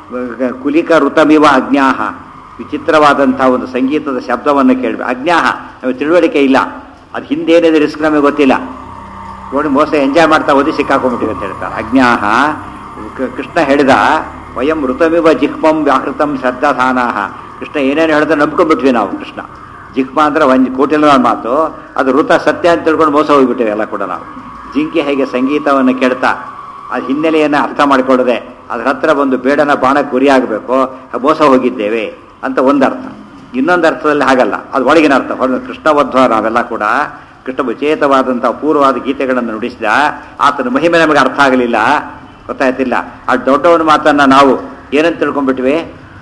ಕುಲಿಕ ಋತಮಿವ ಅಜ್ಞಾಹ ವಿಚಿತ್ರವಾದಂತಹ ಒಂದು ಸಂಗೀತದ ಶಬ್ದವನ್ನು ಕೇಳಬೇಕು ಅಜ್ಞಾಹ ನಮಗೆ ತಿಳುವಳಿಕೆ ಇಲ್ಲ ಅದು ಹಿಂದೇನಿದೆ ರಿಸ್ಕ್ ನಮಗೆ ಗೊತ್ತಿಲ್ಲ ನೋಡಿ ಮೋಸ ಎಂಜಾಯ್ ಮಾಡ್ತಾ ಓದಿ ಸಿಕ್ಕಾಕೊಂಡ್ಬಿಟ್ಟಿವೆ ಅಂತ ಹೇಳ್ತಾರೆ ಅಜ್ಞಾಹ ಕ- ಕೃಷ್ಣ ಹೇಳಿದ ವಯಂ ಋತಮಿವ ಜಿಹ್ಮಂ ವ್ಯಾಹೃತಂ ಶ್ರದ್ಧಾಧಾನಾಹ ಕೃಷ್ಣ ಏನೇನು ಹೇಳಿದ್ರೆ ನಂಬ್ಕೊಂಡ್ಬಿಟ್ವಿ ನಾವು ಕೃಷ್ಣ ಜಿಹ್ಮ ಅಂದ್ರೆ ಒಂದು ಕೋಟಿಲ ಮಾತು ಅದು ಋತ ಸತ್ಯ ಅಂತ ತಿಳ್ಕೊಂಡು ಮೋಸ ಹೋಗ್ಬಿಟ್ಟಿವೆ ಎಲ್ಲ ಕೂಡ ನಾವು ಜಿಂಕೆ ಹೇಗೆ ಸಂಗೀತವನ್ನು ಕೇಳ್ತಾ ಅದು ಹಿನ್ನೆಲೆಯನ್ನು ಅರ್ಥ ಮಾಡಿಕೊಳ್ಳದೆ ಅದ್ರ ಹತ್ರ ಒಂದು ಬೇಡನ ಬಾಣಕ್ಕೆ ಗುರಿಯಾಗಬೇಕು ಮೋಸ ಹೋಗಿದ್ದೇವೆ ಅಂತ ಒಂದು ಅರ್ಥ ಇನ್ನೊಂದು ಅರ್ಥದಲ್ಲಿ ಹಾಗಲ್ಲ ಅದು ಒಳಗಿನ ಅರ್ಥ ಹೊರ- ಕೃಷ್ಣವಧ್ವ ನಾವೆಲ್ಲ ಕೂಡ ಕೃಷ್ಣ ವಿಚೇತವಾದಂಥ ಅಪೂರ್ವವಾದ ಗೀತೆಗಳನ್ನು ನುಡಿಸಿದ ಆತನ ಮಹಿಮೆ ನಮಗೆ ಅರ್ಥ ಆಗಲಿಲ್ಲ ಗೊತ್ತಾಯ್ತಿಲ್ಲ ಆ ದೊಡ್ಡವನ ಮಾತನ್ನ ನಾವು ಏನಂತ ತಿಳ್ಕೊಂಡ್ಬಿಟ್ವಿ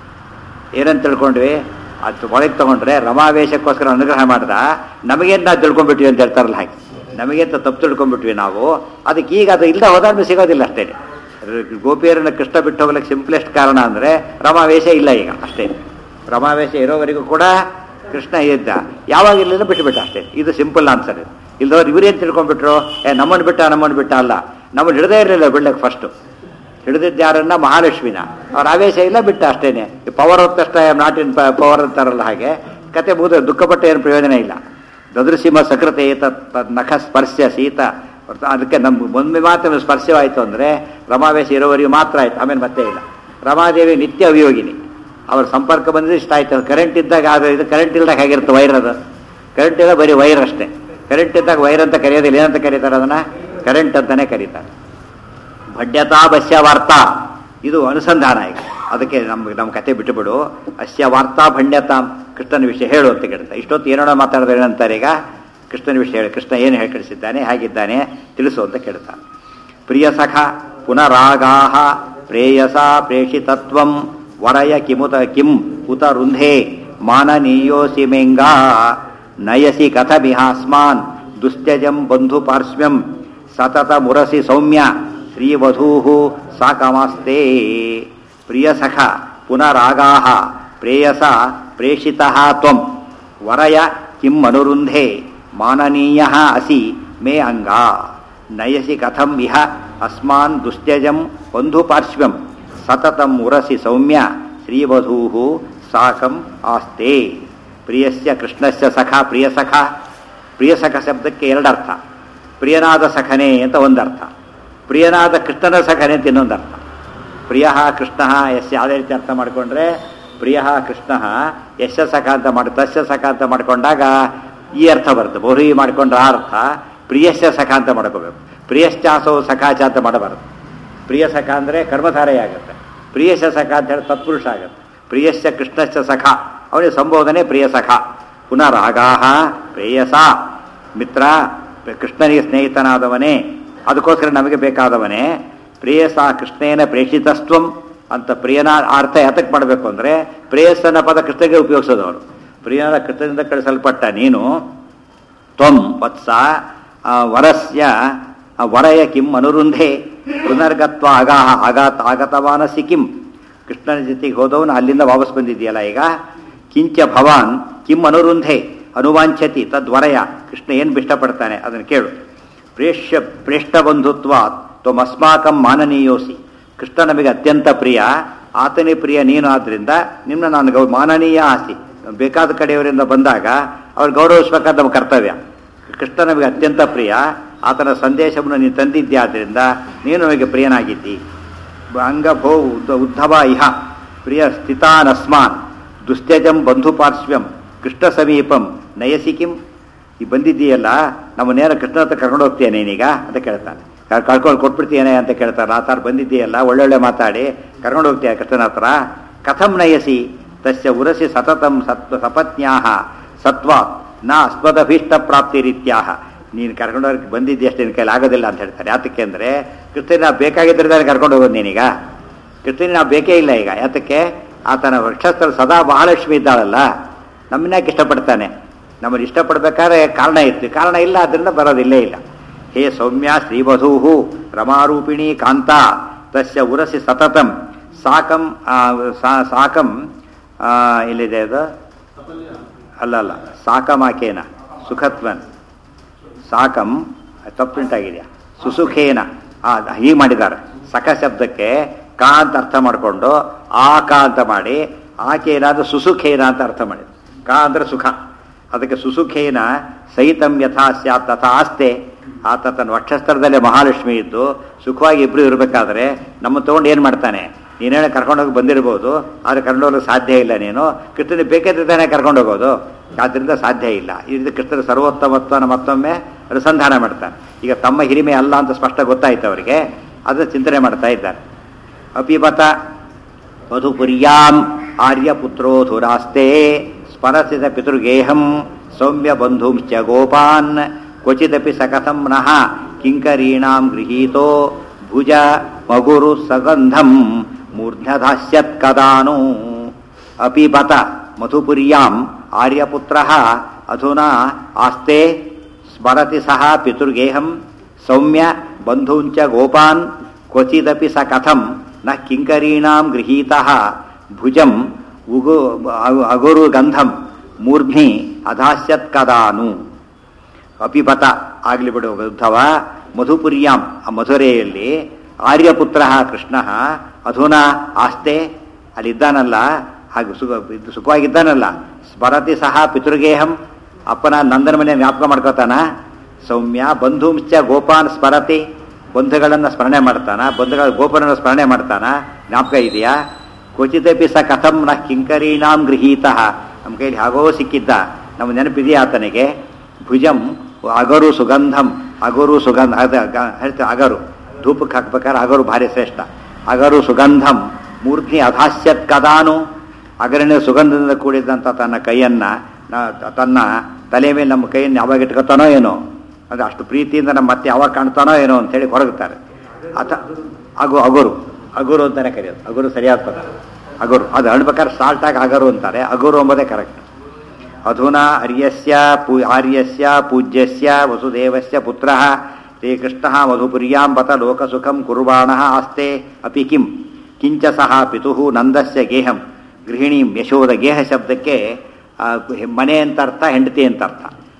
ಏನಂತ ತಿಳ್ಕೊಂಡ್ವಿ ಅದು ಒಳಗೆ ತಗೊಂಡ್ರೆ ರಮಾವೇಶಕ್ಕೋಸ್ಕರ ಅನುಗ್ರಹ ಮಾಡ್ದ ನಮಗೇನು ನಾವು ತಿಳ್ಕೊಂಡ್ಬಿಟ್ವಿ ಅಂತ ಹೇಳ್ತಾರಲ್ಲ ಹಾಗೆ ನಮಗೇಂತ ತಪ್ಪು ತಿಳ್ಕೊಂಡ್ಬಿಟ್ವಿ ನಾವು ಅದಕ್ಕೆ ಈಗ ಅದು ಇಲ್ಲ ಹೋದಾದ್ಮೇಲೆ ಸಿಗೋದಿಲ್ಲ ಅಷ್ಟೇ ಗೋಪಿಯರನ್ನ ಕೃಷ್ಣ ಬಿಟ್ಟು ಹೋಗ್ಲಿಕ್ಕೆ ಸಿಂಪ್ಲೆಸ್ಟ್ ಕಾರಣ ಅಂದರೆ ರಮಾವೇಶ ಇಲ್ಲ ಈಗ ಅಷ್ಟೇ ರಮಾವೇಶ ಇರೋವರೆಗೂ ಕೂಡ ಕೃಷ್ಣ ಇದ್ದ ಯಾವಾಗ ಇರಲಿಲ್ಲ ಬಿಟ್ಟುಬಿಟ್ಟ ಅಷ್ಟೇ ಇದು ಸಿಂಪಲ್ ಆನ್ಸರ್ ಇದು ಇಲ್ದವ್ರು ಇವರೇನು ತಿಳ್ಕೊಂಡ್ಬಿಟ್ರು ಏ ನಮ್ಮನ್ನು ಬಿಟ್ಟ ನಮ್ಮನ್ನು ಬಿಟ್ಟ ಅಲ್ಲ ನಮ್ಮನ್ನು ಹಿಡದೇ ಇರಲಿಲ್ಲ ಬಿಡ್ಲಕ್ಕೆ ಫಸ್ಟು ಹಿಡಿದಿದ್ದು ಯಾರನ್ನ ಮಹಾಲಕ್ಷ್ಮಿನ ಅವ್ರ ಆವೇಶ ಇಲ್ಲ ಬಿಟ್ಟ ಅಷ್ಟೇನೆ ಪವರ್ ಹೊತ್ತಷ್ಟ ನಾಟ್ ಇನ್ ಪವರ್ ಅಂತಾರಲ್ಲ ಹಾಗೆ ಕತೆ ಬೂದ ದುಃಖಪಟ್ಟ ಏನು ಪ್ರಯೋಜನ ಇಲ್ಲ ದದೃಸಿಂಹ ಸಕೃತೆ ತತ್ ತದ್ ನಖ ಸ್ಪರ್ಶ ಶೀತ ಅದಕ್ಕೆ ನಮ್ಮ ಒಂದು ಮಾತ್ರ ಸ್ಪರ್ಶವಾಯಿತು ಅಂದರೆ ರಮಾವೇಶ ಇರೋವರೆಗೂ ಮಾತ್ರ ಆಯ್ತು ಆಮೇಲೆ ಮತ್ತೆ ಇಲ್ಲ ರಮಾದೇವಿ ನಿತ್ಯ ಅವಿಯೋಗಿನಿ ಅವ್ರ ಸಂಪರ್ಕ ಬಂದರೆ ಇಷ್ಟ ಆಯ್ತು ಕರೆಂಟ್ ಇದ್ದಾಗ ಅದು ಇದು ಕರೆಂಟ್ ಇಲ್ದಾಗ ಹೇಗಿರುತ್ತೆ ವೈರ್ ಅದು ಕರೆಂಟ್ ಇಲ್ಲ ಬರೀ ವೈರ್ ಅಷ್ಟೇ ಕರೆಂಟ್ ಇದ್ದಾಗ ವೈರ್ ಅಂತ ಕರೆಯೋದಿಲ್ಲ ಏನಂತ ಕರೀತಾರೆ ಅದನ್ನು ಕರೆಂಟ್ ಅಂತಲೇ ಕರೀತಾರೆ ಭಡ್ಯತಾ ಬಸ್ಯ ವಾರ್ತಾ ಇದು ಅನುಸಂಧಾನ ಈಗ ಅದಕ್ಕೆ ನಮ್ಮ ನಮ್ಮ ಕತೆ ಬಿಟ್ಟುಬಿಡು ಅಸ್ಯ ವಾರ್ತಾ ಭಂಡ್ಯತಾಂ ಕೃಷ್ಣನ ವಿಷಯ ಹೇಳು ಅಂತ ಕೇಳ್ತಾರೆ ಇಷ್ಟೊತ್ತು ಏನೋ ಮಾತಾಡಿದ್ರೆ ಏನಂತಾರೆ ಈಗ ಕೃಷ್ಣನ ವಿಷಯ ಹೇಳಿ ಕೃಷ್ಣ ಏನು ಹೇಳಿ ಕಳಿಸಿದ್ದಾನೆ ಹೇಗಿದ್ದಾನೆ ತಿಳಿಸು ಅಂತ ಕೇಳ್ತಾನೆ ಪ್ರಿಯ ಸಖ ಪುನರಾಗಾಹ ಪ್ರೇಯಸ ಪ್ರೇಷಿತತ್ವಂ ವರಯ ಕಿಮುತ ಕಿಂ ಉತ ರುಂಧೆ ಮಾನನೀಯೋಸಿ ಮೆಂಗಾ ನಯಸಿ ಕಥಮಿಹಾಸ್ಮಾನ್ ದುಸ್ತ್ಯಜಂ ಬಂಧು ಪಾರ್ಶ್ವ್ಯಂ ಸತತ ಮುರಸಿ ಸೌಮ್ಯ ಶ್ರೀವಧೂ ಸಾಕಮಾಸ್ತೆ ಪ್ರಿಯ ಸಖ ಪುನರಾಗಾಹ ಪ್ರೇಯಸ ಪ್ರೇಷಿತ ತ್ವಂ ವರಯ ಕಿಂ ಅನುರುಂಧೆ ಮಾನನೀಯ ಅಸಿ ಮೇ ಅಂಗ ನಯಸಿ ಕಥಂ ಇಹ ಅಸ್ಮಾನ್ ದುಸ್ತ್ಯಜಂ ಬಂಧು ಪಾರ್ಶ್ವ್ಯಂ ಸತತಂ ಉರಸಿ ಸೌಮ್ಯ ಶ್ರೀವಧೂ ಸಾಕಂ ಆಸ್ತೆ ಪ್ರಿಯಸ್ಯ ಕೃಷ್ಣಸ್ಯ ಸಖ ಪ್ರಿಯ ಸಖ ಪ್ರಿಯ ಸಖ ಶಬ್ದಕ್ಕೆ ಎರಡರ್ಥ ಪ್ರಿಯನಾದ ಸಖನೇ ಅಂತ ಒಂದರ್ಥ ಪ್ರಿಯನಾದ ಕೃಷ್ಣನ ಸಖನೇ ಅಂತ ಇನ್ನೊಂದರ್ಥ ಪ್ರಿಯ ಕೃಷ್ಣ ಎಸ್ ಯಾವುದೇ ರೀತಿ ಅರ್ಥ ಮಾಡಿಕೊಂಡ್ರೆ ಪ್ರಿಯ ಕೃಷ್ಣ ಯಶ ಸಖ ಅಂತ ಮಾಡಿ ತಸ್ಯ ಸಖ ಅಂತ ಮಾಡ್ಕೊಂಡಾಗ ಈ ಅರ್ಥ ಬರುತ್ತೆ ಬಹುರಿ ಮಾಡಿಕೊಂಡ್ರೆ ಆ ಅರ್ಥ ಪ್ರಿಯಸ್ಯ ಸಖ ಅಂತ ಮಾಡ್ಕೋಬೇಕು ಪ್ರಿಯಶ್ಚಾಸೋ ಸಖಾಚ ಅಂತ ಮಾಡಬಾರದು ಪ್ರಿಯ ಸಖ ಅಂದರೆ ಕರ್ಮಧಾರಯ ಆಗುತ್ತೆ ಪ್ರಿಯಶ ಸಖ ಅಂತ ಹೇಳಿ ತತ್ಪುರುಷ ಆಗುತ್ತೆ ಪ್ರಿಯಶ್ಚ ಕೃಷ್ಣಶ್ಚ ಸಖ ಅವನಿಗೆ ಸಂಬೋಧನೆ ಪ್ರಿಯ ಸಖ ಪುನರಾಗಾಹ ಪ್ರೇಯಸ ಮಿತ್ರ ಕೃಷ್ಣನಿಗೆ ಸ್ನೇಹಿತನಾದವನೇ ಅದಕ್ಕೋಸ್ಕರ ನಮಗೆ ಬೇಕಾದವನೇ ಪ್ರೇಯಸ ಕೃಷ್ಣೇನ ಪ್ರೇಷಿತಸ್ತ್ವಂ ಅಂತ ಪ್ರಿಯನ ಅರ್ಥ ಯಾತಕ್ಕೆ ಮಾಡಬೇಕು ಅಂದರೆ ಪ್ರೇಯಸ್ಸನ ಪದ ಕೃಷ್ಣಗೆ ಉಪಯೋಗಿಸೋದವರು ಪ್ರಿಯನ ಕೃಷ್ಣದಿಂದ ಕಳಿಸಲ್ಪಟ್ಟ ನೀನು ತ್ವಂ ವತ್ಸ ಆ, ವರಸ್ಯ ಆ, ವರಯ ಕಿಂ ಅನುರುಂಧೆ ಪುನರ್ಗತ್ವ ಅಗಾಹ ಆಗಾತ್ ಆಗತವಾನಸಿ ಕಿಂ ಕೃಷ್ಣನ ಜೊತೆಗೆ ಹೋದವನು ಅಲ್ಲಿಂದ ವಾಪಸ್ ಬಂದಿದೆಯಲ್ಲ ಈಗ ಕಿಂಚ ಭವಾನ್ ಕಿಂ ಅನುರುಂಧೆ ಅನುವಾಂಛತಿ ತದ್ವರಯ ಕೃಷ್ಣ ಏನು ಇಷ್ಟಪಡ್ತಾನೆ ಅದನ್ನು ಕೇಳು ಪ್ರೇಷ್ಯ ಪ್ರೇಷ್ಠ ಬಂಧುತ್ವ ತ್ವಮಸ್ಮಾಕಂ ಮಾನನೀಯೋಸಿ ಕೃಷ್ಣ ನಮಗೆ ಅತ್ಯಂತ ಪ್ರಿಯ ಆತನೇ ಪ್ರಿಯ ನೀನು ಆದ್ದರಿಂದ ನಿನ್ನ ನಾನು ಗೌ ಮಾನನೀಯ ಆಸಿ ಬೇಕಾದ ಕಡೆಯವರಿಂದ ಬಂದಾಗ ಅವ್ರು ಗೌರವಿಸ್ಬೇಕಾದ ನಮ್ಮ ಕರ್ತವ್ಯ ಕೃಷ್ಣ ನಮಗೆ ಅತ್ಯಂತ ಪ್ರಿಯ ಆತನ ಸಂದೇಶವನ್ನು ನೀನು ತಂದಿದ್ದೆ ಆದ್ದರಿಂದ ನೀನು ನಮಗೆ ಪ್ರಿಯನಾಗಿದ್ದಿ ಅಂಗಭೋ ಉದ್ದ- ಉದ್ಧವ ಇಹ ಪ್ರಿಯ ಸ್ಥಿತಾನಸ್ಮಾನ್ ದುಸ್ತ್ಯಜಂ ಬಂಧು ಪಾರ್ಶ್ವ್ಯಂ ಕೃಷ್ಣ ಸಮೀಪಂ ನಯಸಿ ಕಿಂ ಈ ಬಂದಿದ್ದೀಯಲ್ಲ ನಮ್ಮನ್ನೇನ ಕೃಷ್ಣ ಹತ್ರ ಕರ್ಕೊಂಡು ಹೋಗ್ತೀಯ ನೀನೀಗ ಅಂತ ಕೇಳ್ತಾನೆ ಕರ್- ಕರ್ಕೊಂಡು ಕೊಟ್ಬಿಡ್ತೀಯನೇ ಅಂತ ಕೇಳ್ತಾರೆ ಆ ಥರ ಬಂದಿದ್ದೀಯಲ್ಲ ಒಳ್ಳೊಳ್ಳೆ ಮಾತಾಡಿ ಕರ್ಕೊಂಡು ಹೋಗ್ತೀಯ ಕೃಷ್ಣನ ಹತ್ರ ಕಥಂ ನಯಸಿ ತಸ್ಯ ಉರಸಿ ಸತತಂ ಸತ್ವ ಸಪತ್ನ್ಯಾಹ ಸತ್ವ ನ ಅಸ್ಮದಭೀಷ್ಟ ಪ್ರಾಪ್ತಿ ರೀತ್ಯಾಹ ನೀನು ಕರ್ಕೊಂಡೋಗಿ ಬಂದಿದ್ದೀಯಷ್ಟು ನಿನ್ನ ಕೈಲಿ ಆಗೋದಿಲ್ಲ ಅಂತ ಹೇಳ್ತಾರೆ ಯಾತಕ್ಕೆ ಅಂದರೆ ಕೃಷ್ಣನ ನಾವು ಬೇಕಾಗಿದ್ದರೆ ತಾನೇ ಕರ್ಕೊಂಡು ಹೋಗೋದು ನೀನೀಗ ಕೃಷ್ಣನಿಗೆ ನಾವು ಬೇಕೇ ಇಲ್ಲ ಈಗ ಯಾತಕ್ಕೆ ಆತನ ವೃಕ್ಷಸ್ಥರು ಸದಾ ಮಹಾಲಕ್ಷ್ಮಿ ಇದ್ದಾಳಲ್ಲ ನಮ್ಮನ್ಯಾಕೆ ಇಷ್ಟಪಡ್ತಾನೆ ನಮ್ಮನ್ನು ಇಷ್ಟಪಡ್ಬೇಕಾದ್ರೆ ಕಾರಣ ಇತ್ತು ಕಾರಣ ಇಲ್ಲ ಅದರಿಂದ ಬರೋದಿಲ್ಲೇ ಇಲ್ಲ ಹೇ ಸೌಮ್ಯ ಶ್ರೀವಧೂ ರಮಾರೂಪಿಣಿ ಕಾಂತ ತಸ್ಯ ಉರಸಿ ಸತತಂ ಸಾಕಂ ಆ, ಸಾ- ಸಾಕಂ ಆ, ಎಲ್ಲಿದೆ ಅದು ಅಲ್ಲ ಅಲ್ಲ ಸಾಕಮಾಕೇನ ಸುಖತ್ವನ್ ಸಾಕಂ ತಪ್ಪುಂಟಾಗಿದೆಯಾ ಸುಸುಖೇನ ಆ ಹೀಗೆ ಮಾಡಿದ್ದಾರೆ ಸಖ ಶಬ್ದಕ್ಕೆ ಕಾ ಅಂತ ಅರ್ಥ ಮಾಡಿಕೊಂಡು ಆ ಕಾ ಅಂತ ಮಾಡಿ ಆಕೇನಾದ್ರೂ ಸುಸುಖೇನ ಅಂತ ಅರ್ಥ ಮಾಡಿದ್ರು ಕಾ ಅಂದ್ರೆ ಸುಖ ಅದಕ್ಕೆ ಸುಸುಖೇನ ಸಹಿತಂ ಯಥಾ ಸ್ಯಾತ್ ತಥಾ ಆಸ್ತೆ ಆತ ತನ್ನ ವಕ್ಷಸ್ಥರದಲ್ಲೇ ಮಹಾಲಕ್ಷ್ಮಿ ಇದ್ದು ಸುಖವಾಗಿ ಇಬ್ರು ಇರಬೇಕಾದ್ರೆ ನಮ್ಮ ತಗೊಂಡು ಏನು ಮಾಡ್ತಾನೆ ನೀನೇನೋ ಕರ್ಕೊಂಡೋಗಿ ಬಂದಿರ್ಬೋದು ಆದರೆ ಕರ್ಕೊಂಡೋಗಲು ಸಾಧ್ಯ ಇಲ್ಲ ನೀನು ಕೃಷ್ಣನ ಬೇಕಾದ್ರೆ ತಾನೇ ಕರ್ಕೊಂಡು ಹೋಗೋದು ಆದ್ದರಿಂದ ಸಾಧ್ಯ ಇಲ್ಲ ಇದು ಕೃಷ್ಣನ ಸರ್ವೋತ್ತಮತ್ವನ ಮತ್ತೊಮ್ಮೆ ಅನುಸಂಧಾನ ಮಾಡ್ತಾನೆ ಈಗ ತಮ್ಮ ಹಿರಿಮೆ ಅಲ್ಲ ಅಂತ ಸ್ಪಷ್ಟ ಗೊತ್ತಾಯ್ತು ಅವರಿಗೆ ಅದನ್ನು ಚಿಂತನೆ ಮಾಡ್ತಾ ಇದ್ದಾರೆ ಅಪಿಬತ ಮಧುಪುರ್ಯಾಂ ಆರ್ಯಪುತ್ರೋಧುರಾಸ್ತೆ ಸ್ಮರಸಿದ ಪಿತೃಗೇಹಂ ಸೌಮ್ಯ ಬಂಧುಂಶ್ಚ ಗೋಪಾನ್ ಕ್ವಚಿದಪಿ ಸಕಥಂ ನಃ ಕಿಂಕರೀಣಾಂ ಗೃಹೀತೋ ಭುಜ ಮಗುರು ಸಗಂಧಂ ಮೂರ್ಧಧಾಸ್ಯತ್ ಕದಾನು ಅಪಿಬತ ಮಧುಪುರ್ಯಾಂ ಆರ್ಯಪುತ್ರ ಅಧುನಾ ಆಸ್ತೆ ಸ್ಮರತಿ ಸಹ ಪಿತೃಗೇಹಂ ಸೌಮ್ಯ ಬಂಧೂಂಚ ಗೋಪಾನ್ ಕ್ವಚಿದಪಿ ಸ ಕಥಂ ನ ಕಿಂಕರೀಣಾಂ ಗೃಹೀತಃ ಭುಜಂ ಉಗು ಅಗುರು ಗಂಧಂ ಮೂರ್ಧ್ನಿ ಅಧಾಸ್ಯತ್ ಕದಾನು ಅಪಿಬತ ಆಗಲಿ ಬಿಡು ಉದ್ಧವ ಮಧುಪುರ್ಯಾಂ ಆ ಮಧುರೆಯಲ್ಲಿ ಆರ್ಯಪುತ್ರ ಕೃಷ್ಣ ಅಧುನಾ ಆಸ್ತೆ ಅಲ್ಲಿದ್ದಾನಲ್ಲ ಹಾಗೆ ಸುಖ ಇದು ಸುಖವಾಗಿದ್ದಾನಲ್ಲ ಸ್ಮರತಿ ಸಹ ಪಿತೃಗೇಹಂ ಅಪ್ಪನ ನಂದನ ಮನೆ ಜ್ಞಾಪಕ ಮಾಡ್ಕೋತಾನ ಸೌಮ್ಯ ಬಂಧುಂಶ್ಚ ಗೋಪಾನ್ ಸ್ಮರತಿ ಬಂಧುಗಳನ್ನು ಸ್ಮರಣೆ ಮಾಡ್ತಾನ ಬಂಧುಗಳ ಗೋಪನನ್ನು ಸ್ಮರಣೆ ಮಾಡ್ತಾನ ಜ್ಞಾಪಕ ಇದೆಯಾ ಕ್ವಚಿತಪಿ ಸ ಕಥಂ ನ ಕಿಂಕರೀಣಾಂ ಗೃಹೀತಃ ನಮ್ಮ ಕೈಲಿ ಹಾಗೋ ಸಿಕ್ಕಿದ್ದ ನಮ್ಮ ನೆನಪಿದೆಯಾ ಆತನಿಗೆ ಭುಜಂ ಅಗರು ಸುಗಂಧಂ ಅಗರು ಸುಗಂಧ ಅದ ಗ- ಹೇಳ್ತಾರೆ ಅಗರು ಧೂಪಕ್ಕೆ ಹಾಕ್ಬೇಕಾದ್ರೆ ಅಗರು ಭಾರಿ ಶ್ರೇಷ್ಠ ಅಗರು ಸುಗಂಧಂ ಮೂರ್ತಿ ಅಧಾಸ್ಯತ್ ಕದಾನು ಅಗರಣ್ಯ ಸುಗಂಧದಿಂದ ಕೂಡಿದಂಥ ತನ್ನ ಕೈಯನ್ನ ನ- ತನ್ನ ತಲೆ ಮೇಲೆ ನಮ್ಮ ಕೈಯನ್ನು ಯಾವಾಗ ಇಟ್ಕೊತಾನೋ ಏನೋ ಅದು ಅಷ್ಟು ಪ್ರೀತಿಯಿಂದ ನಮ್ಮ ಮತ್ತೆ ಯಾವಾಗ ಕಾಣ್ತಾನೋ ಏನೋ ಅಂತೇಳಿ ಹೊರಗುತ್ತಾರೆ ಅಥ ಅಗು ಅಗುರು ಅಗುರು ಅಂತಾನೆ ಕರೆಯೋದು ಅಗುರು ಸರಿಯಾದ ಪದ ಅಗುರು ಅದು ಅಳ್ಬೇಕಾದ್ರೆ ಸಾಲ್ಟ್ ಆಗಿ ಅಗರು ಅಂತಾರೆ ಅಗುರು ಎಂಬುದೇ ಕರೆಕ್ಟ್ ಅಧುನಾ ಆರ್ಯಸ್ಯ ಪೂ ಆರ್ಯಸ್ಯ ಪೂಜ್ಯಸ್ಯ ವಸುದೇವಸ್ಯ ಪುತ್ರ ಶ್ರೀಕೃಷ್ಣ ಮಧುಪುರ್ಯಾಂ ಬತ ಲೋಕಸುಖಂ ಕುರ್ವಾಣಃ ಆಸ್ತೆ ಅಪಿ ಕಿಂ ಕಿಂಚ ಸಹ ಪಿತುಃ ನಂದಸ್ಯ ಗೇಹಂ ಗೃಹಿಣೀಂ ಯಶೋದ ಗೇಹ ಶಬ್ದಕ್ಕೆ ಆ, ಮನೆ ಅಂತ ಅರ್ಥ ಹೆಂಡತಿ ಅಂತ ಅರ್ಥ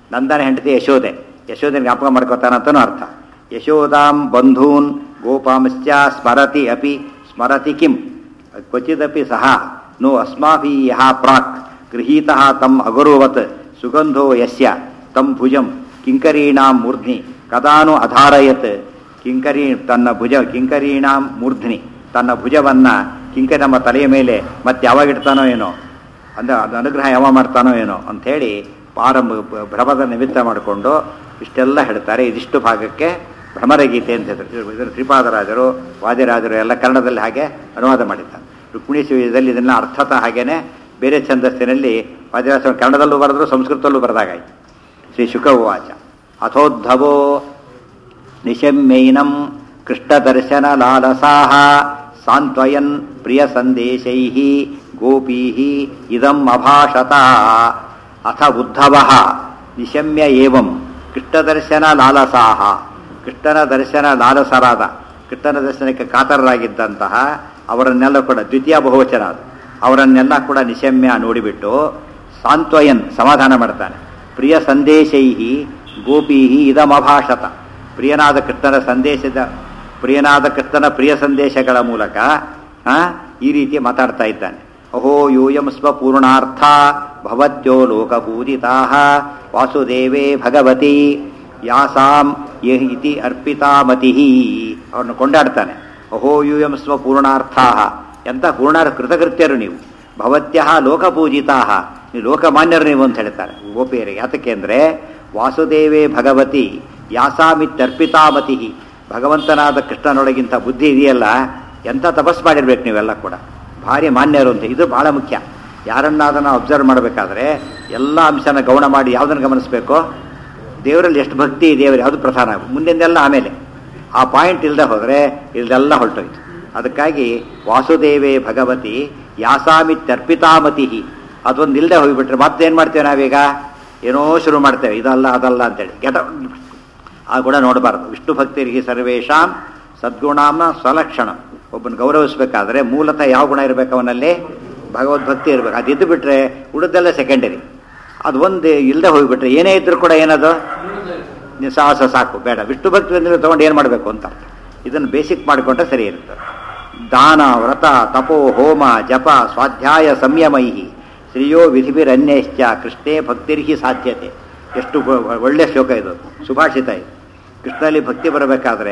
ನಂದನ ಹೆಂಡತಿ ಯಶೋದೆ ಯಶೋದೆ ಜ್ಞಾಪಕ ಮಾಡ್ಕೋತಾನಂತನೂ ಅರ್ಥ ಯಶೋದಾಂ ಬಂಧೂನ್ ಗೋಪಾಂಶ್ಚ ಸ್ಮರತಿ ಅಪಿ ಸ್ಮರತಿ ಕಿಂ ಕ್ವಚಿದಪಿ ಸಹ ನೋ ಅಸ್ಮಾಭಿ ಯಹ ಪ್ರಾಕ್ ಗೃಹೀತಃ ತಮ್ ಅಗುರುವತ್ ಸುಗಂಧೋ ಯಸ್ಯ ತಂ ಭುಜಂ ಕಿಂಕರೀಣಾಂ ಮೂರ್ಧ್ನಿ ಕದಾನು ಅಧಾರಯತ್ ಕಿಂಕರಿ ತನ್ನ ಭುಜ ಕಿಂಕರೀಣಾಂ ಮೂರ್ಧ್ನಿ ತನ್ನ ಭುಜವನ್ನ ಕಿಂಕರಿ ನಮ್ಮ ತಲೆಯ ಮೇಲೆ ಮತ್ತೆ ಯಾವಾಗ ಇಡ್ತಾನೋ ಏನೋ ಅಂದ್ರೆ ಅದು ಅನುಗ್ರಹ ಯಾವ ಮಾಡ್ತಾನೋ ಏನೋ ಅಂಥೇಳಿ ಪಾರಂಭ ಭ್ರಮದ ನಿಮಿತ್ತ ಮಾಡಿಕೊಂಡು ಇಷ್ಟೆಲ್ಲ ಹೇಳ್ತಾರೆ ಇದಿಷ್ಟು ಭಾಗಕ್ಕೆ ಭ್ರಮರಗೀತೆ ಅಂತ ಹೇಳಿದ್ರು ಇದನ್ನು ಶ್ರೀಪಾದರಾಜರು ವಾದಿರಾಜರು ಎಲ್ಲ ಕನ್ನಡದಲ್ಲಿ ಹಾಗೆ ಅನುವಾದ ಮಾಡಿದ್ದಾರೆ ರುಕ್ಮಿಣಿ ಶಿವದಲ್ಲಿ ಇದನ್ನ ಅರ್ಥತಃ ಹಾಗೇನೆ ಬೇರೆ ಛಂದಸ್ಸಿನಲ್ಲಿ ವಾದಿರಾಜ ಕನ್ನಡದಲ್ಲೂ ಬರೆದ್ರು ಸಂಸ್ಕೃತದಲ್ಲೂ ಬರೆದಾಗಾಯ್ತು ಶ್ರೀ ಶುಕ ಉವಾಚ ಅಥೋದ್ಧವೋ ನಿಶಮ್ಯೈನಂ ಕೃಷ್ಣದರ್ಶನ ಲಾಲಸಾಹ ಸಾಂತ್ವಯನ್ ಪ್ರಿಯ ಸಂದೇಶೈ ಗೋಪೀ ಇದಂ ಅಭಾಷತ ಅಥ ಉದ್ಧವ ನಿಶಮ್ಯ ಏವಂ ಕೃಷ್ಣದರ್ಶನ ಲಾಲಸಾಹ ಕೃಷ್ಣನ ದರ್ಶನ ಲಾಲಸರಾದ ಕೃಷ್ಣನ ದರ್ಶನಕ್ಕೆ ಕಾತರರಾಗಿದ್ದಂತಹ ಅವರನ್ನೆಲ್ಲ ಕೂಡ ದ್ವಿತೀಯ ಬಹುವಚನ ಅದು ಅವರನ್ನೆಲ್ಲ ಕೂಡ ನಿಶಮ್ಯ ನೋಡಿಬಿಟ್ಟು ಸಾಂತ್ವಯನ್ ಸಮಾಧಾನ ಮಾಡ್ತಾನೆ ಪ್ರಿಯ ಸಂದೇಶೈ ಗೋಪೀ ಇದಮಭಾಷತ ಪ್ರಿಯನಾದ ಕೃಷ್ಣನ ಸಂದೇಶದ ಪ್ರಿಯನಾದ ಕೃಷ್ಣನ ಪ್ರಿಯ ಸಂದೇಶಗಳ ಮೂಲಕ ಆ, ಈ ರೀತಿ ಮಾತಾಡ್ತಾ ಇದ್ದಾನೆ ಅಹೋ ಯೂಯಂ ಸ್ವ ಪೂರ್ಣಾರ್ಥ ಭವತ್ಯೋ ಲೋಕಪೂಜಿತಾ ವಾಸುದೇವೇ ಭಗವತಿ ಯಾಸಾಂ ಯೇ ಇತಿ ಅರ್ಪಿತಾ ಮತಿ ಅವರನ್ನು ಕೊಂಡಾಡ್ತಾನೆ ಅಹೋ ಯೂಯಂ ಸ್ವ ಪೂರ್ಣಾರ್ಥಾ ಎಂತ ಪೂರ್ಣ ಕೃತಕೃತ್ಯರು ನೀವು ಭವತ್ಯ ಲೋಕಪೂಜಿತಾ ನೀವು ಲೋಕಮಾನ್ಯರು ನೀವು ಅಂತ ಹೇಳ್ತಾರೆ ಗೋಪಿಯರಿಗೆ ಯಾತಕ್ಕೆ ಅಂದರೆ ವಾಸುದೇವೇ ಭಗವತಿ ಯಾಸಾಮಿತ್ಯರ್ಪಿತಾಮತಿ ಭಗವಂತನಾದ ಕೃಷ್ಣನೊಳಗಿಂತ ಬುದ್ಧಿ ಇದೆಯಲ್ಲ ಎಂಥ ತಪಸ್ ಮಾಡಿರ್ಬೇಕು ನೀವೆಲ್ಲ ಕೂಡ ಭಾರಿ ಮಾನ್ಯರು ಅಂತ ಇದು ಬಹಳ ಮುಖ್ಯ ಯಾರನ್ನಾದನ್ನ ಅಬ್ಸರ್ವ್ ಮಾಡಬೇಕಾದ್ರೆ ಎಲ್ಲ ಅಂಶನ ಗೌಣ ಮಾಡಿ ಯಾವುದನ್ನು ಗಮನಿಸಬೇಕು ದೇವರಲ್ಲಿ ಎಷ್ಟು ಭಕ್ತಿ ಇದೆಯವರು ಯಾವುದು ಪ್ರಧಾನ ಮುಂದಿಂದೆಲ್ಲ ಆಮೇಲೆ ಆ ಪಾಯಿಂಟ್ ಇಲ್ಲದೆ ಹೋದರೆ ಇಲ್ದೆಲ್ಲ ಹೊರಟೋಯ್ತು ಅದಕ್ಕಾಗಿ ವಾಸುದೇವೇ ಭಗವತಿ ಯಾಸಾಮಿತ್ಯರ್ಪಿತಾಮತಿ ಅದೊಂದು ಇಲ್ಲದೆ ಹೋಗಿಬಿಟ್ರೆ ಮತ್ತೇನು ಮಾಡ್ತೇವೆ ನಾವೀಗ ಏನೋ ಶುರು ಮಾಡ್ತೇವೆ ಇದಲ್ಲ ಅದಲ್ಲ ಅಂತೇಳಿ ಗೆಟ ಆ ಗುಣ ನೋಡಬಾರ್ದು ವಿಷ್ಣು ಭಕ್ತರಿಗೆ ಸರ್ವೇಶಾಂ ಸದ್ಗುಣಾಮ ಸ್ವಲಕ್ಷಣ ಒಬ್ಬನ ಗೌರವಿಸಬೇಕಾದ್ರೆ ಮೂಲತಃ ಯಾವ ಗುಣ ಇರಬೇಕು ಅವನಲ್ಲಿ ಭಗವದ್ಭಕ್ತಿ ಇರಬೇಕು ಅದು ಇದ್ದು ಬಿಟ್ರೆ ಉಳಿದೆಲ್ಲ ಸೆಕೆಂಡರಿ ಅದು ಒಂದು ಇಲ್ಲದೆ ಹೋಗಿಬಿಟ್ರೆ ಏನೇ ಇದ್ರೂ ಕೂಡ ಏನದು ನಿಸಾಹಸ ಸಾಕು ಬೇಡ ವಿಷ್ಣು ಭಕ್ತಿ ಬಂದರೆ ತೊಗೊಂಡು ಏನು ಮಾಡಬೇಕು ಅಂತ ಇದನ್ನು ಬೇಸಿಕ್ ಮಾಡಿಕೊಂಡ್ರೆ ಸರಿ ಇರುತ್ತೆ ದಾನ ವ್ರತ ತಪೋ ಹೋಮ ಜಪ ಸ್ವಾಧ್ಯಾಯ ಸಂಯಮೈ ಶ್ರೀಯೋ ವಿಧಿಭಿರನ್ಯಶ್ಚ ಕೃಷ್ಣೇ ಭಕ್ತಿರ್ಹಿ ಸಾಧ್ಯತೆ ಎಷ್ಟು ಒ- ಒಳ್ಳೆ ಶ್ಲೋಕ ಇದು ಸುಭಾಷಿತ ಇದು ಕೃಷ್ಣನಲ್ಲಿ ಭಕ್ತಿ ಬರಬೇಕಾದ್ರೆ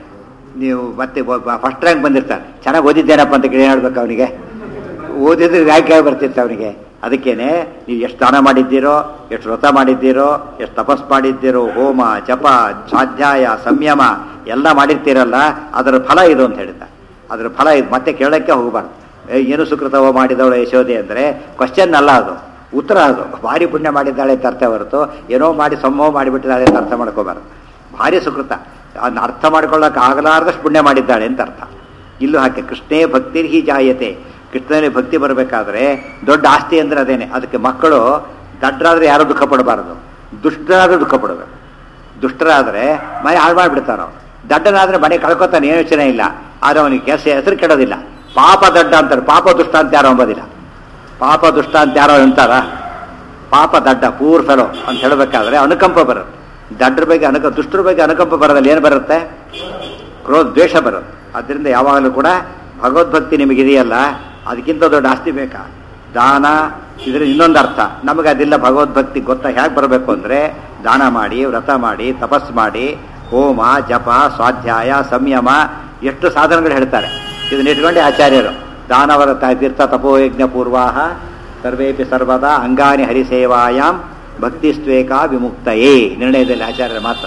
ನೀವು ಮತ್ತೆ ಫಸ್ಟ್ ರ್ಯಾಂಕ್ ಬಂದಿರ್ತಾನೆ ಚೆನ್ನಾಗಿ ಓದಿದ್ದೇನಪ್ಪ ಅಂತ ಕೇಳಿ ಹೇಳ್ಬೇಕು ಅವನಿಗೆ ಓದಿದ್ರೆ ರ್ಯಾಂಕ್ ಆಗಿ ಬರ್ತಿತ್ತು ಅವನಿಗೆ ಅದಕ್ಕೇನೆ ನೀವು ಎಷ್ಟು ದಾನ ಮಾಡಿದ್ದೀರೋ ಎಷ್ಟು ವ್ರತ ಮಾಡಿದ್ದೀರೋ ಎಷ್ಟು ತಪಸ್ ಮಾಡಿದ್ದೀರೋ ಹೋಮ ಜಪ ಸ್ವಾಧ್ಯಾಯ ಸಂಯಮ ಎಲ್ಲ ಮಾಡಿರ್ತೀರಲ್ಲ ಅದರ ಫಲ ಇದು ಅಂತ ಹೇಳ್ತಾರೆ ಅದರ ಫಲ ಇದು ಮತ್ತೆ ಕೇಳಕ್ಕೆ ಹೋಗಬಾರ್ದು ಏ, ಏನು ಸುಕೃತವ ಮಾಡಿದವಳು ಯಶೋದೆ ಅಂದರೆ ಕ್ವಶನ್ ಅಲ್ಲ ಅದು ಉತ್ತರ ಅದು ಭಾರಿ ಪುಣ್ಯ ಮಾಡಿದ್ದಾಳೆ ಅಂತ ಅರ್ಥ ಹೊರತು ಏನೋ ಮಾಡಿ ಸಂಭವ ಮಾಡಿಬಿಟ್ಟಿದ್ದಾಳೆ ಅಂತ ಅರ್ಥ ಮಾಡ್ಕೋಬಾರ್ದು ಭಾರಿ ಸುಕೃತ ಅದನ್ನ ಅರ್ಥ ಮಾಡ್ಕೊಳ್ಳೋಕೆ ಆಗಲಾರ್ದಷ್ಟು ಪುಣ್ಯ ಮಾಡಿದ್ದಾಳೆ ಅಂತ ಅರ್ಥ ಇಲ್ಲೂ ಹಾಕಿ ಕೃಷ್ಣೇ ಭಕ್ತಿರ್ಹಿ ಜಾಯತೆ ಕೃಷ್ಣನಲ್ಲಿ ಭಕ್ತಿ ಬರಬೇಕಾದ್ರೆ ದೊಡ್ಡ ಆಸ್ತಿ ಅಂದ್ರೆ ಅದೇನೆ ಅದಕ್ಕೆ ಮಕ್ಕಳು ದಡ್ಡರಾದ್ರೆ ಯಾರು ದುಃಖ ಪಡಬಾರದು ದುಷ್ಟರಾದ್ರೂ ದುಃಖ ಪಡಬೇಕು ದುಷ್ಟರಾದ್ರೆ ಮನೆ ಹಾಳು ಮಾಡಿಬಿಡ್ತಾನೆ ಅವನು ದಡ್ಡನಾದ್ರೆ ಮನೆ ಕಳ್ಕೊತಾನೆ ಏನು ಯೋಚನೆ ಇಲ್ಲ ಆದ್ರೆ ಅವನಿಗೆ ಕೆಲಸ ಹೆಸರು ಕೆಡೋದಿಲ್ಲ ಪಾಪ ದಡ್ಡ ಅಂತಾರೆ ಪಾಪ ದುಷ್ಟ ಅಂತ ಯಾರು ಅಂಬೋದಿಲ್ಲ ಪಾಪ ದುಷ್ಟ ಅಂತ ಯಾರೋ ಅಂತಾರ ಪಾಪ ದಡ್ಡ ಪೂರ್ ಫೆಲೋ ಅಂತ ಹೇಳಬೇಕಾದ್ರೆ ಅನುಕಂಪ ಬರುತ್ತೆ ದಡ್ಡರ ಬಗ್ಗೆ ಅನುಕ ದುಷ್ಟರ ಬಗ್ಗೆ ಅನುಕಂಪ ಬರೋದಲ್ಲಿ ಏನು ಬರುತ್ತೆ ಕ್ರೋಧ ದ್ವೇಷ ಬರುತ್ತೆ ಅದರಿಂದ ಯಾವಾಗಲೂ ಕೂಡ ಭಗವದ್ಭಕ್ತಿ ನಿಮಗಿದೆಯಲ್ಲ ಅದಕ್ಕಿಂತ ದೊಡ್ಡ ಆಸ್ತಿ ಬೇಕಾ ದಾನ ಇದ್ರ ಇನ್ನೊಂದು ಅರ್ಥ ನಮಗೆ ಅದಿಲ್ಲ ಭಗವದ್ಭಕ್ತಿ ಗೊತ್ತಾ ಹೇಗೆ ಬರಬೇಕು ಅಂದರೆ ದಾನ ಮಾಡಿ ವ್ರತ ಮಾಡಿ ತಪಸ್ ಮಾಡಿ ಹೋಮ ಜಪ ಸ್ವಾಧ್ಯಾಯ ಸಂಯಮ ಎಷ್ಟು ಸಾಧನಗಳು ಹೇಳ್ತಾರೆ ಇದನ್ನ ಇಟ್ಕೊಂಡೆ ಆಚಾರ್ಯರು ದಾನವರ ತ- ತೀರ್ಥ ತಪೋಯಜ್ಞ ಪೂರ್ವಾಹ ಸರ್ವೇಪಿ ಸರ್ವದಾ ಅಂಗಾನಿ ಹರಿಸೇವಾಯಾಮ್ ಭಕ್ತಿಸ್ವೇಕ ವಿಮುಕ್ತಯೇ ನಿರ್ಣಯದಲ್ಲಿ ಆಚಾರ್ಯರ ಮಾತು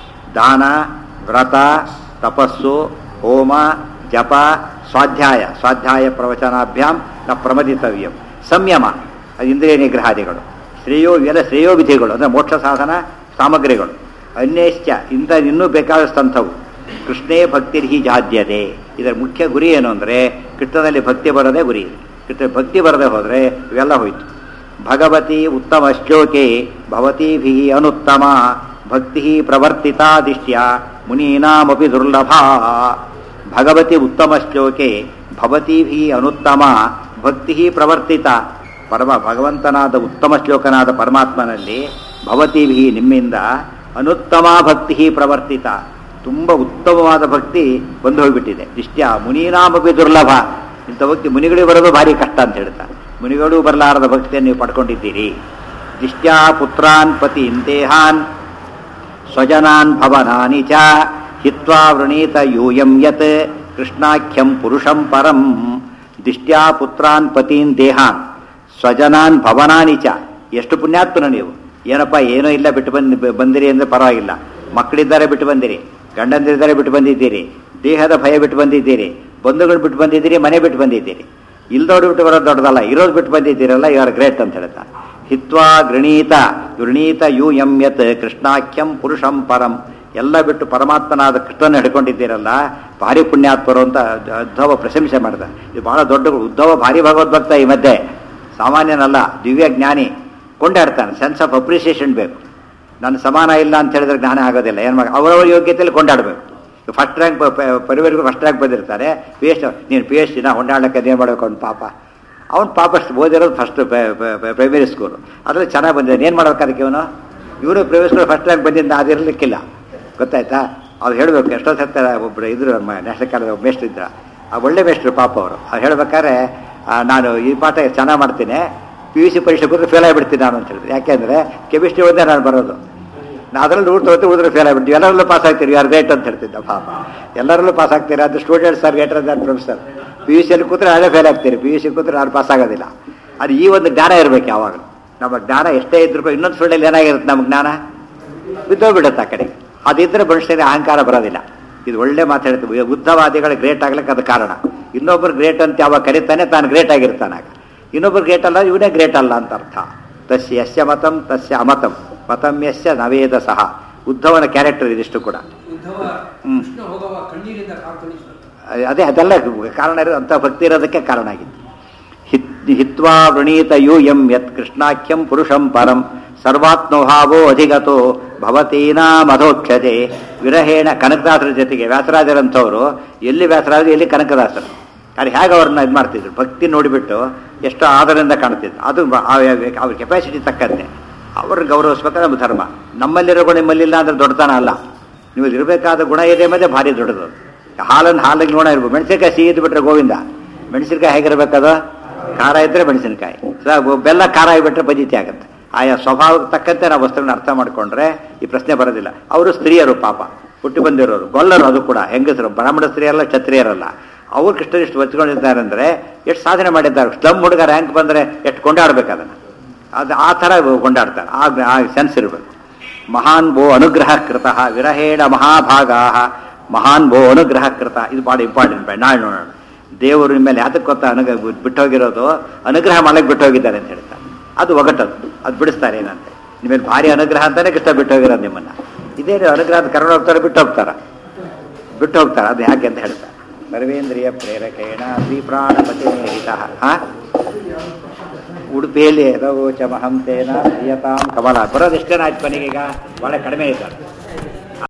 ದಾನ ವ್ರತ ತಪಸ್ಸು ಹೋಮ ಜಪ ಸ್ವಾಧ್ಯಾಯ ಸ್ವಾಧ್ಯಾಯ ಪ್ರವಚನಾಭ್ಯಾಂ ನ ಪ್ರಮದಿತವ್ಯಂ ಸಂಯಮ ಅದು ಇಂದ್ರಿಯ ನಿಗ್ರಹಾದಿಗಳು ಶ್ರೇಯೋ ಇವೆಲ್ಲ ಶ್ರೇಯೋ ವಿಧಿಗಳು ಅಂದರೆ ಮೋಕ್ಷ ಸಾಧನ ಸಾಮಗ್ರಿಗಳು ಅನ್ಯಶ್ಚ ಇಂಥ ಇನ್ನೂ ಬೇಕಾದಷ್ಟಂಥವು ಕೃಷ್ಣೇ ಭಕ್ತಿರ್ಹಿ ಜಾದ್ಯತೆ ಇದರ ಮುಖ್ಯ ಗುರಿ ಏನು ಅಂದರೆ ಕೃಷ್ಣನಲ್ಲಿ ಭಕ್ತಿ ಬರೋದೇ ಗುರಿ ಕೃಷ್ಣ ಭಕ್ತಿ ಬರದೆ ಹೋದರೆ ಇವೆಲ್ಲ ಹೋಯ್ತು ಭಗವತಿ ಉತ್ತಮ ಶ್ಲೋಕೆ ಭವತೀಭಿ ಅನುತ್ತಮ ಭಕ್ತಿ ಪ್ರವರ್ತಿತಾ ದಿಷ್ಟ್ಯ ಮುನೀನಾಮಪಿ ದುರ್ಲಭ ಭಗವತಿ ಉತ್ತಮ ಶ್ಲೋಕೆ ಭವತೀಭಿ ಅನುತ್ತಮ ಭಕ್ತಿ ಪ್ರವರ್ತಿತ ಪರಮ ಭಗವಂತನಾದ ಉತ್ತಮ ಶ್ಲೋಕನಾದ ಪರಮಾತ್ಮನಲ್ಲಿ ಭವತಿಭಿ ನಿಮ್ಮಿಂದ ಅನುತ್ತಮ ಭಕ್ತಿ ಪ್ರವರ್ತಿತ ತುಂಬ ಉತ್ತಮವಾದ ಭಕ್ತಿ ಬಂದು ಹೋಗ್ಬಿಟ್ಟಿದೆ ದಿಷ್ಟ್ಯ ಮುನೀನಾಮಪಿ ದುರ್ಲಭ ಇಂಥ ಭಕ್ತಿ ಮುನಿಗಳಿಗೆ ಬರೋದು ಭಾರಿ ಕಷ್ಟ ಅಂತ ಹೇಳ್ತಾರೆ ಮುನಿಗಳು ಬರಲಾರದ ಭಕ್ತಿಯನ್ನು ನೀವು ಪಡ್ಕೊಂಡಿದ್ದೀರಿ ದಿಷ್ಟ್ಯಾ ಪುತ್ರಾನ್ ಪತಿ ದೇಹಾನ್ ಸ್ವಜನಾನ್ ಭವನಾನಿ ಚ ಹಿತ್ವಾ ವೃಣೀತ ಯೂಯಂ ಯತ್ ಕೃಷ್ಣಾಖ್ಯಂ ಪುರುಷಂ ಪರಂ ದಿಷ್ಟ್ಯಾ ಪುತ್ರಾನ್ ಪತೀನ್ ದೇಹಾನ್ ಸ್ವಜನಾನ್ ಭವನಾನಿ ಚ ಎಷ್ಟು ಪುಣ್ಯಾತ್ಮನ ನೀವು ಏನಪ್ಪ ಏನೋ ಇಲ್ಲ ಬಿಟ್ಟು ಬಂದು ಬಂದಿರಿ ಅಂದರೆ ಪರವಾಗಿಲ್ಲ ಮಕ್ಕಳಿದ್ದಾರೆ ಬಿಟ್ಟು ಬಂದಿರಿ ಗಂಡಂದಿರಿದ್ದಾರೆ ಬಿಟ್ಟು ಬಂದಿದ್ದೀರಿ ದೇಹದ ಭಯ ಬಿಟ್ಟು ಬಂದಿದ್ದೀರಿ ಬಂಧುಗಳು ಬಿಟ್ಟು ಬಂದಿದ್ದೀರಿ ಮನೆ ಬಿಟ್ಟು ಬಂದಿದ್ದೀರಿ ಇಲ್ದವ್ರು ಬಿಟ್ಟು ಬರೋದು ದೊಡ್ಡದಲ್ಲ ಇರೋದು ಬಿಟ್ಟು ಬಂದಿದ್ದೀರಲ್ಲ ಯು ಆರ್ ಗ್ರೇಟ್ ಅಂತ ಹೇಳ್ತಾರೆ ಹಿತ್ವಾ ಗೃಣೀತ ಗೃಣೀತ ಯು ಎಂ ಯತ್ ಕೃಷ್ಣಾಖ್ಯಂ ಪುರುಷಂ ಪರಂ ಎಲ್ಲ ಬಿಟ್ಟು ಪರಮಾತ್ಮನಾದ ಕೃಷ್ಣನ ಹಿಡ್ಕೊಂಡಿದ್ದೀರಲ್ಲ ಭಾರಿ ಪುಣ್ಯಾತ್ಮರು ಅಂತ ಉದ್ಧವ ಪ್ರಶಂಸೆ ಮಾಡಿದ ಇದು ಬಹಳ ದೊಡ್ಡ ಉದ್ಧವ ಭಾರಿ ಭಗವದ್ಭಕ್ತ ಈ ಮಧ್ಯೆ ಸಾಮಾನ್ಯನಲ್ಲ ದಿವ್ಯ ಜ್ಞಾನಿ ಕೊಂಡಾಡ್ತಾನೆ ಸೆನ್ಸ್ ಆಫ್ ಅಪ್ರಿಸಿಯೇಷನ್ ಬೇಕು ನನ್ನ ಸಮಾನ ಇಲ್ಲ ಅಂತ ಹೇಳಿದ್ರೆ ಜ್ಞಾನ ಆಗೋದಿಲ್ಲ ಏನು ಮಾಡಿ ಅವರವರ ಯೋಗ್ಯತೆಯಲ್ಲಿ ಕೊಂಡಾಡಬೇಕು ಫಸ್ಟ್ ರ್ಯಾಂಕ್ ಪರಿವಾರಗಳು ಫಸ್ಟ್ ರ್ಯಾಂಕ್ ಬಂದಿರ್ತಾರೆ ಪಿ ಎಚ್ ನೀನು ಪಿ ಎಚ್ ಡಿನ ಹೊಂದಾಡಕ್ಕೆ ಏನು ಮಾಡಬೇಕು ಅವ್ನು ಪಾಪ ಅವ್ನು ಪಾಪ ಅಷ್ಟು ಓದಿರೋದು ಫಸ್ಟ್ ಪ್ರೈಮರಿ ಸ್ಕೂಲು ಅದರಲ್ಲಿ ಚೆನ್ನಾಗಿ ಬಂದಿದ್ದಾನೆ ಏನು ಮಾಡ್ಬೇಕು ಅದಕ್ಕೆ ಇವನು ಇವರು ಪ್ರೈಮರಿ ಸ್ಕೂಲ್ ಫಸ್ಟ್ ರ್ಯಾಂಕ್ ಬಂದಿದ್ದ ಅದಿರಲಿಕ್ಕಿಲ್ಲ ಗೊತ್ತಾಯ್ತಾ ಅವ್ರು ಹೇಳಬೇಕು ಎಷ್ಟೋ ಸರ್ತ ಒಬ್ಬರು ಇದ್ರು ನಮ್ಮ ನ್ಯಾಷನಲ್ ಕಾಲೇಜ್ ಒಬ್ಬ ಮೇಷ್ಟ್ರು ಇದ್ರ ಆ ಒಳ್ಳೆ ಮೇಷ್ಟ್ರು ಪಾಪ ಅವರು ಅವ್ರು ಹೇಳ್ಬೇಕಾದ್ರೆ ಆ, ನಾನು ಈ ಪಾಠ ಚೆನ್ನಾಗಿ ಮಾಡ್ತೀನಿ ಪಿ ಯು ಸಿ ಪರೀಕ್ಷೆ ಬಂದರೆ ಫೇಲ್ ಆಗಿಬಿಡ್ತೀನಿ ನಾನು ಅಂತ ಹೇಳಿದ್ರು ಯಾಕೆಂದರೆ ಕೆಮಿಸ್ಟ್ರಿ ಒಂದೇ ನಾನು ಬರೋದು ನಾ ಅದರಲ್ಲಿ ಊಟ ತಗೋತಿ ಉಳಿದ್ರೆ ಫೇಲ್ ಆಗಿಬಿಟ್ಟು ಎಲ್ಲರಲ್ಲೂ ಪಾಸ್ ಆಗ್ತೀರಿ ಯಾರು ಗ್ರೇಟ್ ಅಂತ ಹೇಳ್ತಿದ್ದ ಪಾಪ ಎಲ್ಲರಲ್ಲೂ ಪಾಸ್ ಆಗ್ತೀರಿ ಅದು students are greater than professor P U ಸಿಯಲ್ಲಿ ಕೂತ್ರೆ ಅದೇ ಫೇಲ್ ಆಗ್ತೀರಿ ಪಿ ಯು ಸಿ ಕೂತ್ರೆ ಯಾರು ಪಾಸ್ ಆಗೋದಿಲ್ಲ ಅದು ಈ ಒಂದು ಜ್ಞಾನ ಇರಬೇಕು ಯಾವಾಗ ನಮ್ಮ ಜ್ಞಾನ ಎಷ್ಟೇ ಇದ್ರು ಕೂಡ ಇನ್ನೊಂದು ಫೀಲ್ಡಲ್ಲಿ ಏನಾಗಿರುತ್ತೆ ನಮ್ಮ ಜ್ಞಾನ ಬಿದ್ದೋಗ್ಬಿಡುತ್ತೆ ಆ ಕಡೆ ಅದಿದ್ರೆ ಮನುಷ್ಯನಿಗೆ ಅಹಂಕಾರ ಬರೋದಿಲ್ಲ ಇದು ಒಳ್ಳೆ ಮಾತಾಡ್ತೀವಿ ಬುದ್ಧವಾದಿಗಳು ಗ್ರೇಟ್ ಆಗ್ಲಿಕ್ಕೆ ಅದು ಕಾರಣ ಇನ್ನೊಬ್ಬರು ಗ್ರೇಟ್ ಅಂತ ಯಾವಾಗ ಕರೀತಾನೆ ತಾನು ಗ್ರೇಟ್ ಆಗಿರ್ತಾನೆ ಆಗ ಇನ್ನೊಬ್ಬರು ಗ್ರೇಟ್ ಅಲ್ಲ ಇವನೇ ಗ್ರೇಟ್ ಅಲ್ಲ ಅಂತ ಅರ್ಥ ತಸ್ಯ ಯಸ್ಯ ಮತಂ ತಸ್ಯ ಅಮತಂ ಮತಂ ಯಸ್ಯ ನವೇದ ಸಹ ಉದ್ಧವನ ಕ್ಯಾರೆಕ್ಟರ್ ಇದಿಷ್ಟು ಕೂಡ ಉದ್ಧವ ಹ್ಮ್. ಕೃಷ್ಣ ಹೋಗವ ಕಣ್ಣೀರಿಂದ ಕಾರ್ಕಳಿಸಿದ ಅದೇ ಅದೆಲ್ಲ ಕಾರಣ ಇರೋ ಅಂಥ ಭಕ್ತಿ ಇರೋದಕ್ಕೆ ಕಾರಣ ಆಗಿತ್ತು ಹಿತ್ ಹಿತ್ವಾ ವೃಣೀತ ಯು ಎಂ ಯತ್ ಕೃಷ್ಣಾಖ್ಯಂ ಪುರುಷಂ ಪರಂ ಸರ್ವಾತ್ಮಭಾವೋ ಅಧಿಗತೋ ಭವತೀನಾ ಮಧೋಕ್ಷತೆ ವಿರಹೇಣ ಕನಕದಾಸರ ಜೊತೆಗೆ ವ್ಯಾಸರಾಜರಂಥವರು ಎಲ್ಲಿ ವ್ಯಾಸರಾಜರು ಎಲ್ಲಿ ಕನಕದಾಸರು ಅದು ಹೇಗೆ ಅವ್ರನ್ನ ಇದು ಮಾಡ್ತಿದ್ರು ಭಕ್ತಿ ನೋಡಿಬಿಟ್ಟು ಎಷ್ಟು ಆದರದಿಂದ ಕಾಣ್ತಿದ್ರು ಅದು ಬ- ಆ- ಆ- ಅವ್ರ ಕೆಪಾಸಿಟಿ ತಕ್ಕಂತೆ ಅವ್ರ ಗೌರವಿಸ್ಬೇಕಾದ್ರೆ ನಮ್ಮ ಧರ್ಮ ನಮ್ಮಲ್ಲಿರೋ ಗುಣ ನಿಮ್ಮಲ್ಲಿಲ್ಲ ಅಂದ್ರೆ ದೊಡ್ಡತನ ಅಲ್ಲ ನೀವು ಇರಬೇಕಾದ ಗುಣ ಇದೆ ಮತ್ತೆ ಭಾರಿ ದೊಡ್ಡದು ಹಾಲನ್ನು ಹಾಲಿಗೆ ಗುಣ ಇರ್ಬೋದು ಮೆಣಸಿನಕಾಯಿ ಸಿಹಿ ಇದ್ದು ಬಿಟ್ರೆ ಗೋವಿಂದ ಮೆಣಸಿನಕಾಯಿ ಹೇಗಿರ್ಬೇಕದು ಖಾರ ಇದ್ರೆ ಮೆಣಸಿನಕಾಯಿ ಸ- ಬೆಲ್ಲ ಖಾರ ಆಗಿಬಿಟ್ರೆ ಪಜಿತಿ ಆಗುತ್ತೆ ಆಯಾ ಸ್ವಭಾವಕ್ಕೆ ತಕ್ಕಂತೆ ನಾವು ವಸ್ತುಗಳನ್ನ ಅರ್ಥ ಮಾಡ್ಕೊಂಡ್ರೆ ಈ ಪ್ರಶ್ನೆ ಬರೋದಿಲ್ಲ ಅವರು ಸ್ತ್ರೀಯರು ಪಾಪ ಹುಟ್ಟಿ ಬಂದಿರೋರು ಗೊಲ್ಲರು ಅದು ಕೂಡ ಹೆಂಗಸರು ಬ್ರಾಹ್ಮಣ ಸ್ತ್ರೀಯರಲ್ಲ ಕ್ಷತ್ರಿಯರಲ್ಲ ಅವ್ರು ಕೃಷ್ಣ ಎಷ್ಟು ಒಚ್ಕೊಂಡಿದ್ದಾರೆ ಅಂದರೆ ಎಷ್ಟು ಸಾಧನೆ ಮಾಡಿದ್ದಾರೆ ಸ್ಲಮ್ ಹುಡುಗ ರ್ಯಾಂಕ್ ಬಂದರೆ ಎಷ್ಟು ಕೊಂಡಾಡ್ಬೇಕು ಅದನ್ನು ಅದು ಆ ಥರ ಕೊಂಡಾಡ್ತಾರೆ ಆ ಆ ಸೆನ್ಸ್ ಇರಬೇಕು ಮಹಾನ್ ಭೋ ಅನುಗ್ರಹ ಕೃತ ವಿರಹೇಣ ಮಹಾಭಾಗ ಮಹಾನ್ ಭೋ ಅನುಗ್ರಹ ಕೃತ ಇದು ಭಾಳ ಇಂಪಾರ್ಟೆಂಟ್ ನಾಳೆ ನೋಡೋಣ ದೇವರು ನಿಮ್ಮೇಲೆ ಯಾತಕ್ಕೆ ಗೊತ್ತಾ ಅನುಗ್ರಹ ಬಿಟ್ಟೋಗಿರೋದು ಅನುಗ್ರಹ ಮಾಡಕ್ಕೆ ಬಿಟ್ಟೋಗಿದ್ದಾರೆ ಅಂತ ಹೇಳ್ತಾರೆ ಅದು ಒಗಟದು ಅದು ಬಿಡಿಸ್ತಾರೆ ಏನಂತೆ ನಿಮಗೆ ಭಾರಿ ಅನುಗ್ರಹ ಅಂತಾನೆ ಕೃಷ್ಣ ಬಿಟ್ಟೋಗಿರೋದು ನಿಮ್ಮನ್ನ ಇದೇನು ಅನುಗ್ರಹದ ಕರ್ಕೊಂಡು ಹೋಗ್ತಾರೆ ಬಿಟ್ಟು ಹೋಗ್ತಾರ ಬಿಟ್ಟು ಹೋಗ್ತಾರೆ ಅದು ಯಾಕೆ ಅಂತ ಹೇಳ್ತಾರೆ ಸರ್ವೇಂದ್ರಿಯ ಪ್ರೇರಕೇಣ ಶ್ರೀ ಪ್ರಾಣಪತಿ ಹಿತ ಹಾ ಉಡುಪಿಯಲ್ಲಿ ರಘೋಚ ಮಹಂತೇನ ಪ್ರಿಯತಾಂ ಕಮಲ ಬರೋದು ಎಷ್ಟೇನಾಯ್ತು ಕೊನೆಗೆ ಈಗ ಭಾಳ ಕಡಿಮೆ ಇದ್ದಾರೆ